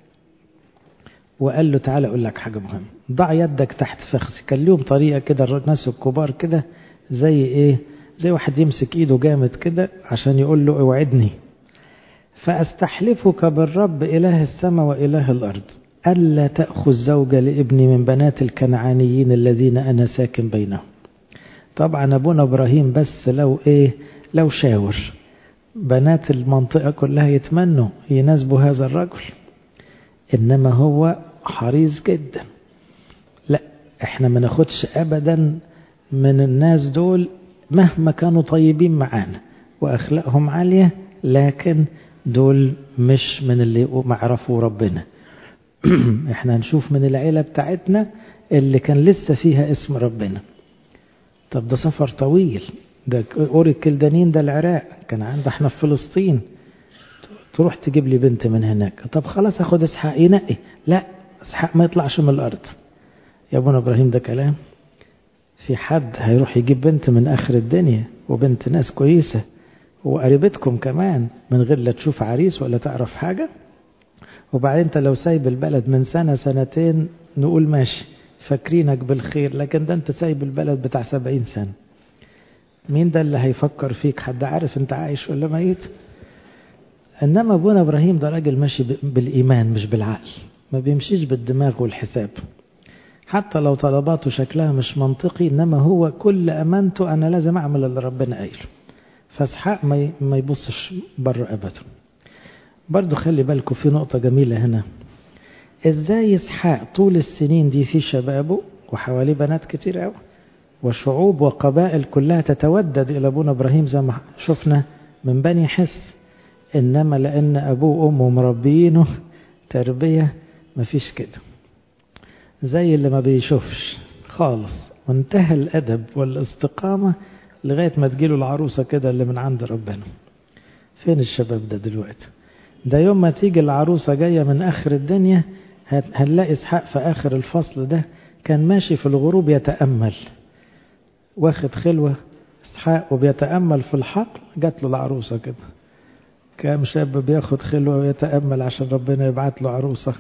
[SPEAKER 1] وقال له تعالى أقول لك حاجة مهمة ضع يدك تحت فخذي كان ليهم طريقة كده الناس الكبار كده زي إيه زي واحد يمسك إيده جامد كده عشان يقول له اوعدني فأستحلفك بالرب إله السماء وإله الأرض ألا تأخذ زوجة لابني من بنات الكنعانيين الذين أنا ساكن بينهم طبعا أبونا إبراهيم بس لو إيه لو شاور بنات المنطقة كلها يتمنوا يناسبوا هذا الرجل إنما هو حريص جدا لا احنا ما ناخدش أبدا من الناس دول مهما كانوا طيبين معانا وأخلاقهم عالية لكن دول مش من اللي معرفوا ربنا احنا نشوف من العيلة بتاعتنا اللي كان لسه فيها اسم ربنا طب ده سفر طويل ده أوري الكلدانين ده العراق كان عند احنا في فلسطين تروح تجيب لي بنت من هناك طب خلاص اخد اسحاق ينقي لا اسحاق ما يطلعش من الارض يا ابونا ابراهيم ده كلام في حد هيروح يجيب بنت من اخر الدنيا وبنت ناس كويسه وقريبتكم كمان من غير لا تشوف عريس ولا تعرف حاجه وبعدين انت لو سايب البلد من سنه سنتين نقول ماشي فاكرينك بالخير لكن ده انت سايب البلد بتاع سبعين سنه مين ده اللي هيفكر فيك حد عارف انت عايش ولا ميت انما ابونا ابراهيم ده راجل ماشي بالايمان مش بالعقل ما بيمشيش بالدماغ والحساب حتى لو طلباته شكلها مش منطقي انما هو كل امانته انا لازم اعمل اللي ربنا قايله فاسحاق ما يبصش بره ابدا برضو خلي بالكم في نقطة جميلة هنا ازاي اسحاق طول السنين دي في شبابه وحواليه بنات كتير قوي وشعوب وقبائل كلها تتودد إلى أبونا إبراهيم زي ما شفنا من بني حس إنما لأن أبوه وأمه مربيينه تربية مفيش كده زي اللي ما بيشوفش خالص وانتهى الأدب والاستقامة لغاية ما تجيله العروسة كده اللي من عند ربنا فين الشباب ده دلوقتي ده يوم ما تيجي العروسة جاية من آخر الدنيا هنلاقي إسحاق في آخر الفصل ده كان ماشي في الغروب يتأمل واخد خلوة اسحاق وبيتأمل في الحقل جات له العروسة كده كام شاب بياخد خلوة ويتأمل عشان ربنا يبعت له عروسة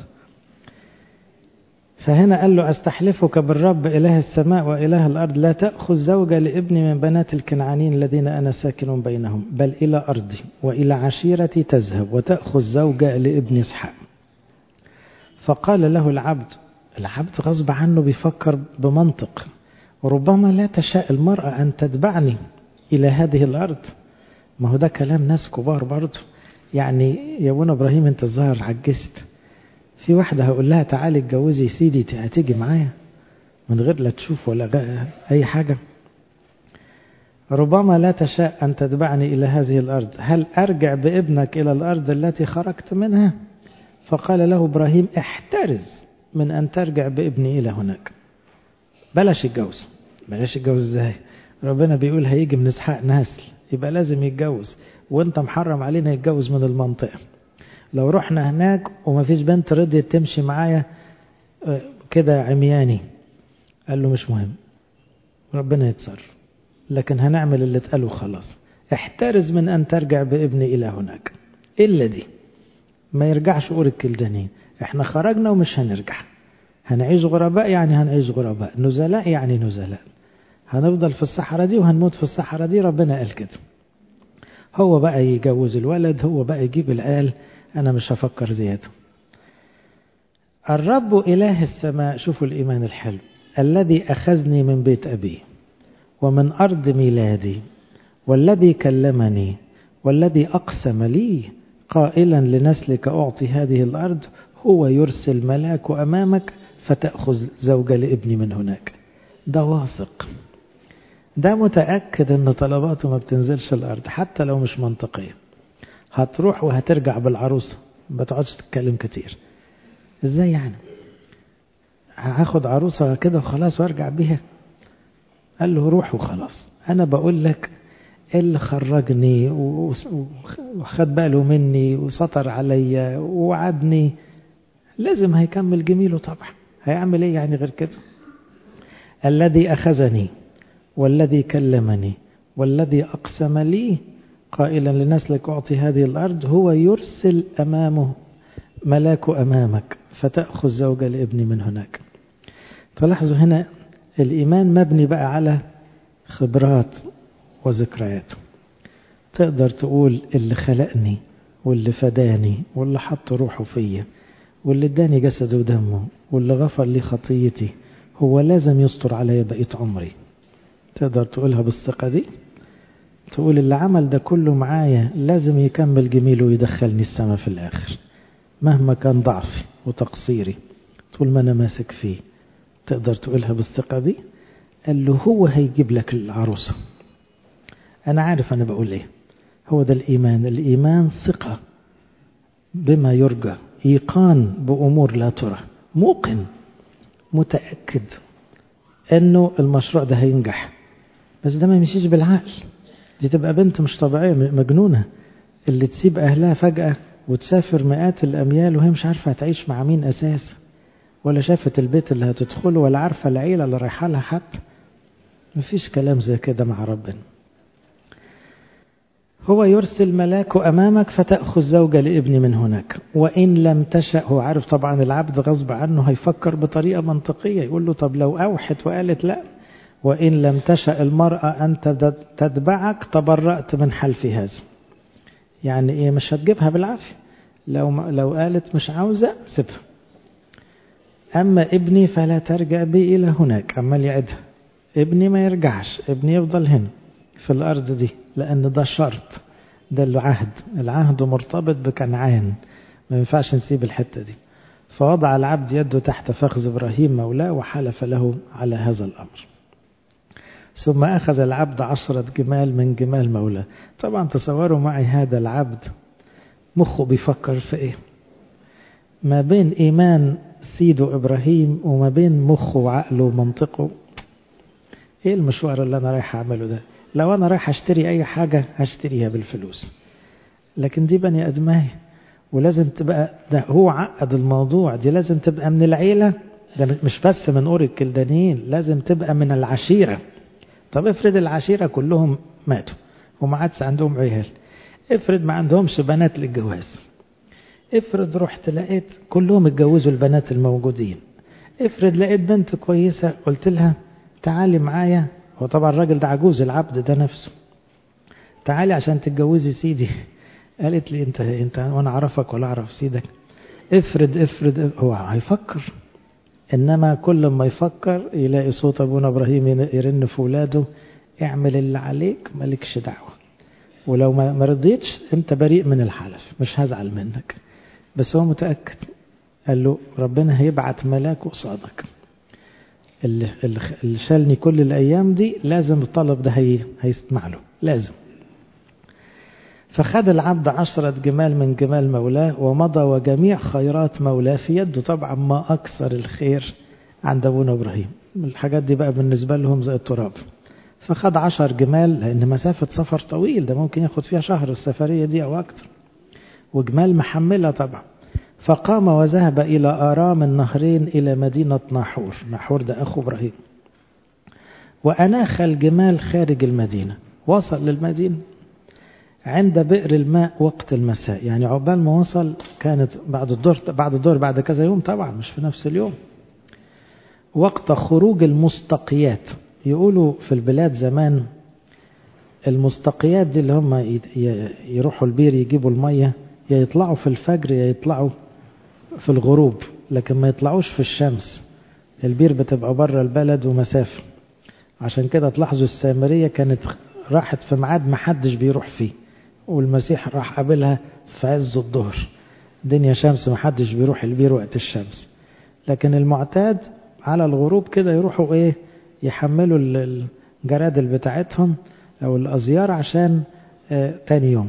[SPEAKER 1] فهنا قال له أستحلفك بالرب إله السماء وإله الأرض لا تأخذ زوجة لابني من بنات الكنعانين الذين أنا ساكن بينهم بل إلى أرضي وإلى عشيرتي تذهب وتأخذ زوجة لابن إسحاق فقال له العبد العبد غصب عنه بيفكر بمنطق وربما لا تشاء المرأة أن تتبعني إلى هذه الأرض ما هو ده كلام ناس كبار برضه يعني يا ابونا إبراهيم أنت الظاهر عجزت في واحدة هقول لها تعالي اتجوزي سيدي هتيجي معايا من غير لا تشوف ولا أي حاجة ربما لا تشاء أن تتبعني إلى هذه الأرض هل أرجع بابنك إلى الأرض التي خرجت منها فقال له إبراهيم احترز من أن ترجع بابني إلى هناك بلاش يتجوز بلاش يتجوز ازاي ربنا بيقول هيجي من اسحاق نسل يبقى لازم يتجوز وانت محرم علينا يتجوز من المنطقة لو رحنا هناك ومفيش بنت رضيت تمشي معايا كده عمياني قال له مش مهم ربنا يتصرف لكن هنعمل اللي اتقاله خلاص احترز من أن ترجع بابني إلى هناك إلا دي ما يرجعش أور الكلدانين احنا خرجنا ومش هنرجع هنعيش غرباء يعني هنعيش غرباء نزلاء يعني نزلاء هنفضل في الصحراء دي وهنموت في الصحراء دي ربنا قال كده هو بقى يجوز الولد هو بقى يجيب العيال أنا مش هفكر زيادة الرب إله السماء شوفوا الإيمان الحلو الذي أخذني من بيت أبي ومن أرض ميلادي والذي كلمني والذي أقسم لي قائلا لنسلك أعطي هذه الأرض هو يرسل ملاك أمامك فتأخذ زوجة لابني من هناك ده واثق ده متأكد أن طلباته ما بتنزلش الأرض حتى لو مش منطقية هتروح وهترجع بالعروسة ما تقعدش تتكلم كتير ازاي يعني هاخد عروسة كده وخلاص وارجع بيها قال له روح وخلاص انا بقول لك اللي خرجني وخد باله مني وسطر عليا ووعدني لازم هيكمل جميله طبعا هيعمل ايه يعني غير كده الذي اخذني والذي كلمني والذي اقسم لي قائلا لنسلك اعطي هذه الارض هو يرسل امامه ملاك امامك فتاخذ زوجة لابني من هناك فلاحظوا هنا الايمان مبني بقى على خبرات وذكريات تقدر تقول اللي خلقني واللي فداني واللي حط روحه فيا واللي اداني جسده ودمه واللي غفر لي خطيتي هو لازم يستر عليا بقية عمري تقدر تقولها بالثقة دي تقول اللي عمل ده كله معايا لازم يكمل جميله ويدخلني السما في الآخر مهما كان ضعفي وتقصيري طول ما أنا ماسك فيه تقدر تقولها بالثقة دي قال له هو هيجيب لك العروسة أنا عارف أنا بقول إيه هو ده الإيمان الإيمان ثقة بما يرجى إيقان بأمور لا ترى موقن متأكد أنه المشروع ده هينجح بس ده ما يمشيش بالعقل دي تبقى بنت مش طبيعية مجنونة اللي تسيب أهلها فجأة وتسافر مئات الأميال وهي مش عارفة هتعيش مع مين أساس ولا شافت البيت اللي هتدخله ولا عارفة العيلة اللي رايحة لها حتى مفيش كلام زي كده مع ربنا هو يرسل ملاك أمامك فتأخذ زوجة لابني من هناك وإن لم تشأ هو عارف طبعا العبد غصب عنه هيفكر بطريقة منطقية يقول له طب لو أوحت وقالت لا وإن لم تشأ المرأة أن تتبعك تبرأت من حلف هذا يعني إيه مش هتجيبها بالعافية لو لو قالت مش عاوزة سيبها أما ابني فلا ترجع بي إلى هناك عمال يعدها ابني ما يرجعش ابني يفضل هنا في الأرض دي لأن ده شرط ده العهد العهد مرتبط بكنعان ما ينفعش نسيب الحتة دي فوضع العبد يده تحت فخذ إبراهيم مولاه وحلف له على هذا الأمر ثم أخذ العبد عشرة جمال من جمال مولاه طبعا تصوروا معي هذا العبد مخه بيفكر في إيه ما بين إيمان سيده إبراهيم وما بين مخه وعقله ومنطقه إيه المشوار اللي أنا رايح أعمله ده لو أنا رايح أشتري أي حاجة هشتريها بالفلوس لكن دي بني أدماي ولازم تبقى ده هو عقد الموضوع دي لازم تبقى من العيلة ده مش بس من أور الكلدانيين لازم تبقى من العشيرة طب افرض العشيرة كلهم ماتوا وما عادش عندهم عيال افرض ما عندهمش بنات للجواز افرض رحت لقيت كلهم اتجوزوا البنات الموجودين افرض لقيت بنت كويسة قلت لها تعالي معايا هو طبعا الراجل ده عجوز العبد ده نفسه تعالي عشان تتجوزي سيدي قالت لي انت انت وانا اعرفك ولا اعرف سيدك افرض افرض هو هيفكر انما كل ما يفكر يلاقي صوت ابونا ابراهيم يرن في ولاده اعمل اللي عليك مالكش دعوه ولو ما رضيتش انت بريء من الحلف مش هزعل منك بس هو متاكد قال له ربنا هيبعت ملاك قصادك اللي, اللي شالني كل الايام دي لازم الطلب ده هي هيسمع له لازم فخد العبد عشرة جمال من جمال مولاه ومضى وجميع خيرات مولاه في يده طبعا ما أكثر الخير عند أبونا إبراهيم الحاجات دي بقى بالنسبة لهم زي التراب فخد عشر جمال لأن مسافة سفر طويل ده ممكن ياخد فيها شهر السفرية دي أو أكثر وجمال محملة طبعا فقام وذهب إلى آرام النهرين إلى مدينة ناحور ناحور ده أخو إبراهيم وأناخ الجمال خارج المدينة وصل للمدينة عند بئر الماء وقت المساء يعني عقبال ما وصل كانت بعد الدور بعد الدور بعد كذا يوم طبعا مش في نفس اليوم وقت خروج المستقيات يقولوا في البلاد زمان المستقيات دي اللي هم يروحوا البير يجيبوا المية يا يطلعوا في الفجر يا يطلعوا في الغروب لكن ما يطلعوش في الشمس البير بتبقى بره البلد ومسافة عشان كده تلاحظوا السامرية كانت راحت في ميعاد ما حدش بيروح فيه والمسيح راح قابلها في عز الظهر دنيا شمس ما حدش بيروح البير وقت الشمس لكن المعتاد على الغروب كده يروحوا ايه يحملوا الجرادل بتاعتهم او الازيار عشان آه تاني يوم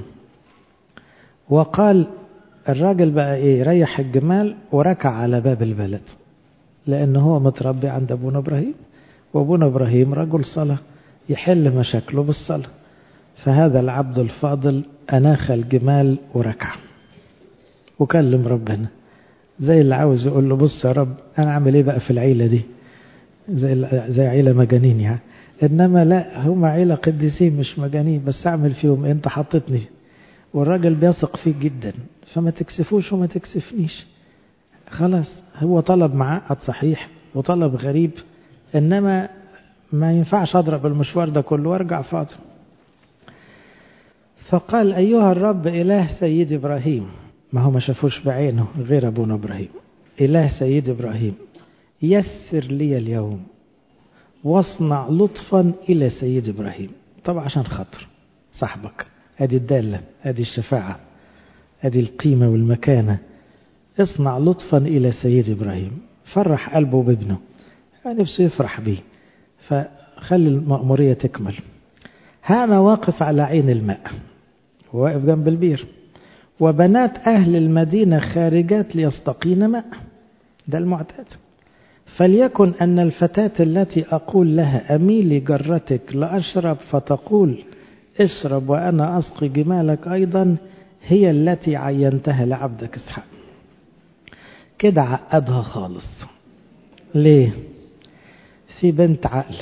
[SPEAKER 1] وقال الراجل بقى ايه ريح الجمال وركع على باب البلد لان هو متربي عند ابونا ابراهيم وابونا ابراهيم رجل صلاه يحل مشاكله بالصلاه فهذا العبد الفاضل اناخ الجمال وركع وكلم ربنا زي اللي عاوز يقول له بص يا رب انا اعمل ايه بقى في العيله دي زي زي عيله مجانين يعني انما لا هم عيله قديسين مش مجانين بس اعمل فيهم انت حطيتني والراجل بيثق فيك جدا فما تكسفوش وما تكسفنيش خلاص هو طلب معقد صحيح وطلب غريب انما ما ينفعش اضرب المشوار ده كله وارجع فاضي فقال ايها الرب اله سيد ابراهيم ما هو ما شافوش بعينه غير ابونا ابراهيم اله سيد ابراهيم يسر لي اليوم واصنع لطفا الى سيد ابراهيم طبعا عشان خاطر صاحبك ادي الداله ادي الشفاعه ادي القيمه والمكانه اصنع لطفا الى سيد ابراهيم فرح قلبه بابنه نفسه يفرح بيه فخلي المأمورية تكمل هانا واقف على عين الماء واقف جنب البير وبنات أهل المدينة خارجات ليستقين ماء ده المعتاد فليكن أن الفتاة التي أقول لها أميلي جرتك لأشرب فتقول اشرب وأنا أسقي جمالك أيضا هي التي عينتها لعبدك اسحاق كده عقدها خالص ليه في بنت عقل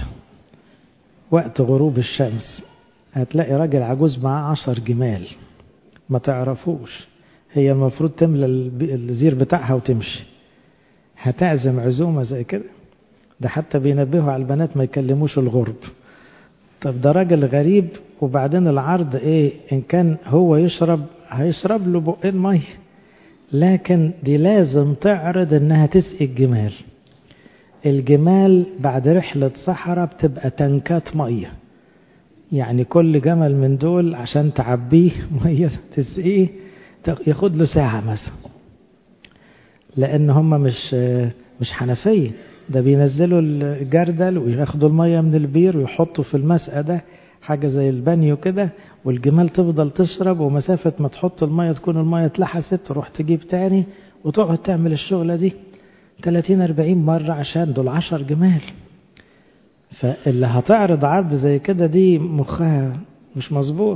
[SPEAKER 1] وقت غروب الشمس هتلاقي راجل عجوز معاه عشر جمال ما تعرفوش هي المفروض تملى الزير بتاعها وتمشي هتعزم عزومة زي كده ده حتى بينبهوا على البنات ما يكلموش الغرب طب ده راجل غريب وبعدين العرض ايه ان كان هو يشرب هيشرب له بقين ميه لكن دي لازم تعرض انها تسقي الجمال الجمال بعد رحلة صحراء بتبقى تنكات مية يعني كل جمل من دول عشان تعبيه مية تسقيه ياخد له ساعة مثلا لأن هم مش مش حنفية ده بينزلوا الجردل وياخدوا المية من البير ويحطوا في المسقى ده حاجة زي البانيو كده والجمال تفضل تشرب ومسافة ما تحط المية تكون المية اتلحست تروح تجيب تاني وتقعد تعمل الشغلة دي 30 40 مرة عشان دول 10 جمال فاللي هتعرض عرض زي كده دي مخها مش مظبوط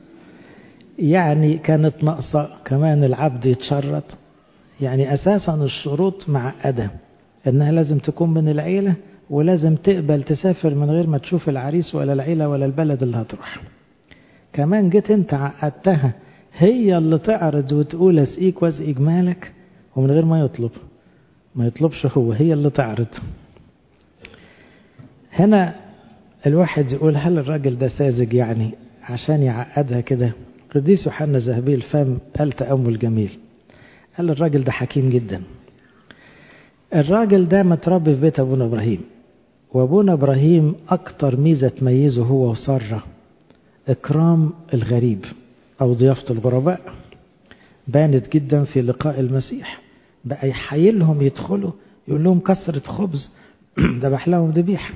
[SPEAKER 1] يعني كانت ناقصة كمان العبد يتشرط يعني أساسا الشروط معقدة إنها لازم تكون من العيلة ولازم تقبل تسافر من غير ما تشوف العريس ولا العيلة ولا البلد اللي هتروح كمان جيت انت عقدتها هي اللي تعرض وتقول اسقيك واسقي جمالك ومن غير ما يطلب ما يطلبش هو هي اللي تعرض هنا الواحد يقول هل الراجل ده ساذج يعني عشان يعقدها كده قديس يوحنا ذهبي الفم قال تأمل جميل قال الراجل ده حكيم جدا الراجل ده متربي في بيت أبونا إبراهيم وأبونا إبراهيم أكتر ميزة تميزه هو وسارة إكرام الغريب أو ضيافة الغرباء بانت جدا في لقاء المسيح بقى يحيلهم يدخلوا يقول لهم كسرة خبز ذبح لهم ذبيحة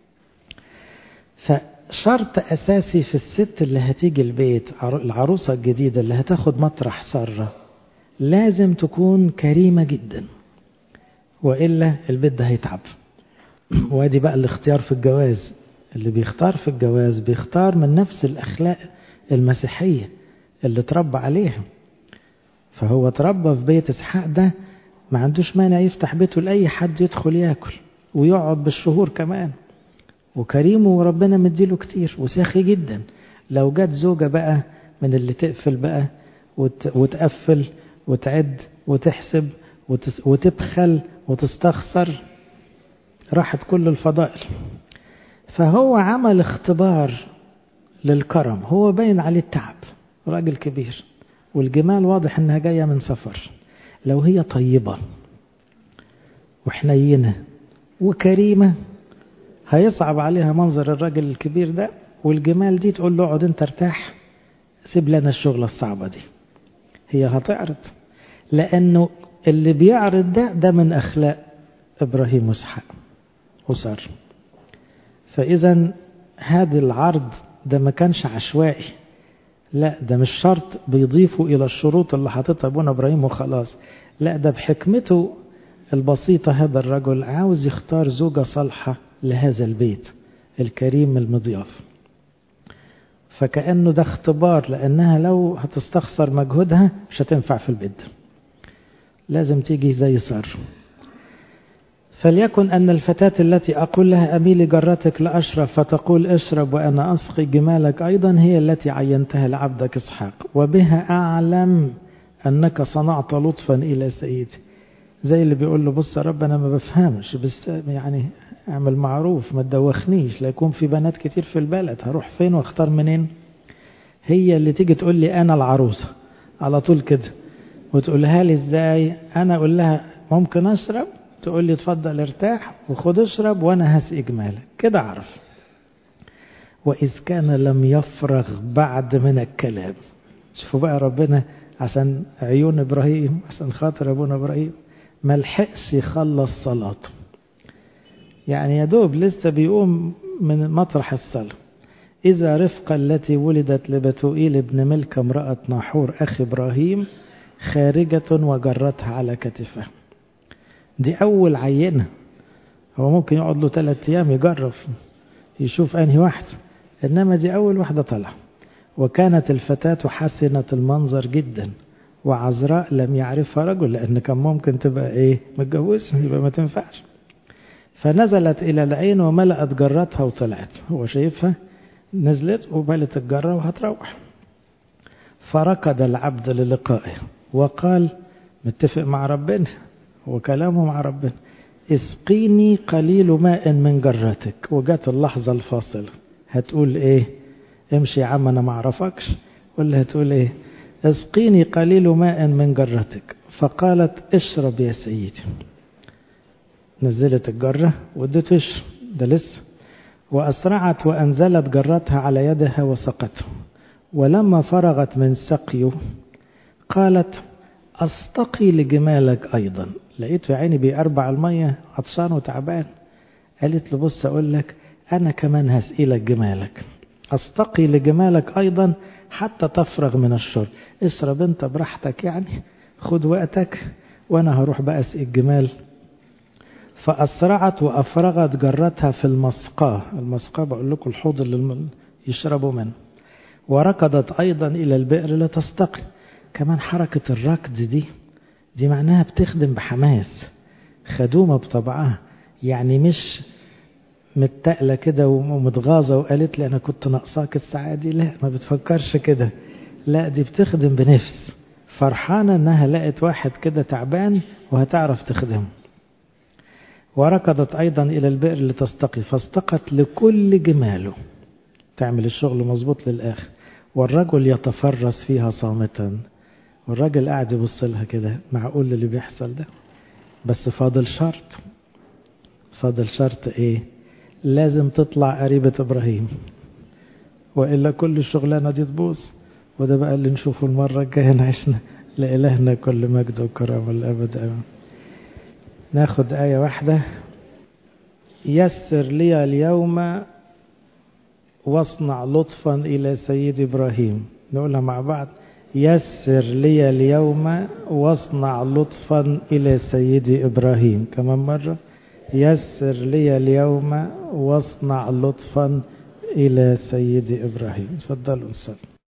[SPEAKER 1] فشرط أساسي في الست اللي هتيجي البيت العروسة الجديدة اللي هتاخد مطرح سارة لازم تكون كريمة جدا وإلا البيت ده هيتعب وادي بقى الاختيار في الجواز اللي بيختار في الجواز بيختار من نفس الأخلاق المسيحية اللي تربى عليها فهو تربى في بيت إسحاق ده ما عندوش مانع يفتح بيته لأي حد يدخل ياكل ويقعد بالشهور كمان وكريم وربنا مديله كتير وساخي جدا لو جت زوجة بقى من اللي تقفل بقى وت... وتقفل وتعد وتحسب وتس... وتبخل وتستخسر راحت كل الفضائل فهو عمل اختبار للكرم هو باين عليه التعب راجل كبير والجمال واضح انها جاية من سفر لو هي طيبة وحنينة وكريمة هيصعب عليها منظر الراجل الكبير ده والجمال دي تقول له اقعد انت ارتاح سيب لنا الشغلة الصعبة دي هي هتعرض لأنه اللي بيعرض ده ده من أخلاق إبراهيم وإسحاق وسار فإذا هذا العرض ده ما كانش عشوائي لا ده مش شرط بيضيفوا إلى الشروط اللي حاططها أبونا إبراهيم وخلاص لا ده بحكمته البسيطة هذا الرجل عاوز يختار زوجة صالحة لهذا البيت الكريم المضياف فكأنه ده اختبار لأنها لو هتستخسر مجهودها مش هتنفع في البيت لازم تيجي زي صار فليكن أن الفتاة التي أقول لها أميلي جرتك لأشرب فتقول اشرب وأنا أسقي جمالك أيضا هي التي عينتها لعبدك إسحاق وبها أعلم أنك صنعت لطفا إلى سيدي زي اللي بيقول له بص يا رب أنا ما بفهمش بس يعني اعمل معروف ما تدوخنيش لا يكون في بنات كتير في البلد هروح فين واختار منين هي اللي تيجي تقول لي أنا العروسة على طول كده وتقولها لي ازاي أنا أقول لها ممكن أشرب تقول لي اتفضل ارتاح وخد اشرب وانا هسقي جمالك كده اعرف واذ كان لم يفرغ بعد من الكلام شوفوا بقى ربنا عشان عيون ابراهيم عشان خاطر ابونا ابراهيم ما لحقش يخلص صلاته يعني يا دوب لسه بيقوم من مطرح الصلاه إذا رفقة التي ولدت لبتوئيل ابن ملك امرأة ناحور أخي إبراهيم خارجة وجرتها على كتفه دي أول عينة هو ممكن يقعد له ثلاثة أيام يجرب يشوف أنهي واحدة إنما دي أول واحدة طلع وكانت الفتاة حسنة المنظر جدا وعذراء لم يعرفها رجل لأن كان ممكن تبقى إيه متجوزة يبقى ما تنفعش فنزلت إلى العين وملأت جرتها وطلعت هو شايفها نزلت وملت الجرة وهتروح فركض العبد للقائه وقال متفق مع ربنا وكلامه مع ربنا اسقيني قليل ماء من جرتك وجات اللحظة الفاصلة هتقول ايه امشي يا عم انا ما اعرفكش ولا هتقول ايه اسقيني قليل ماء من جرتك فقالت اشرب يا سيدي نزلت الجرة وادته يشرب ده لسه وأسرعت وأنزلت جرتها على يدها وسقته ولما فرغت من سقيه قالت أستقي لجمالك أيضا لقيته يا عيني بيأربع المية عطشان وتعبان قالت له بص أقول لك أنا كمان هسقي لك جمالك أستقي لجمالك أيضا حتى تفرغ من الشرب اشرب أنت براحتك يعني خد وقتك وأنا هروح بقى أسقي الجمال فأسرعت وأفرغت جرتها في المسقاة المسقاة بقول لكم الحوض اللي يشربوا منه وركضت أيضا إلى البئر لتستقي كمان حركة الركض دي دي معناها بتخدم بحماس خدومة بطبعها يعني مش متقلة كده ومتغاظة وقالت لي أنا كنت ناقصاك الساعة دي لا ما بتفكرش كده لا دي بتخدم بنفس فرحانة إنها لقت واحد كده تعبان وهتعرف تخدمه وركضت أيضا إلى البئر لتستقي فاستقت لكل جماله تعمل الشغل مظبوط للآخر والرجل يتفرس فيها صامتا والراجل قاعد يبص لها كده معقول اللي بيحصل ده بس فاضل شرط فاضل شرط ايه لازم تطلع قريبة ابراهيم والا كل الشغلانة دي تبوظ وده بقى اللي نشوفه المرة الجاية نعيشنا لإلهنا كل مجد وكرم الأبد أمين ناخد آية واحدة يسر لي اليوم واصنع لطفا إلى سيد إبراهيم نقولها مع بعض يسر لي اليوم واصنع لطفا إلى سيدي إبراهيم كمان مرة يسر لي اليوم واصنع لطفا إلى سيدي إبراهيم تفضلوا نصلي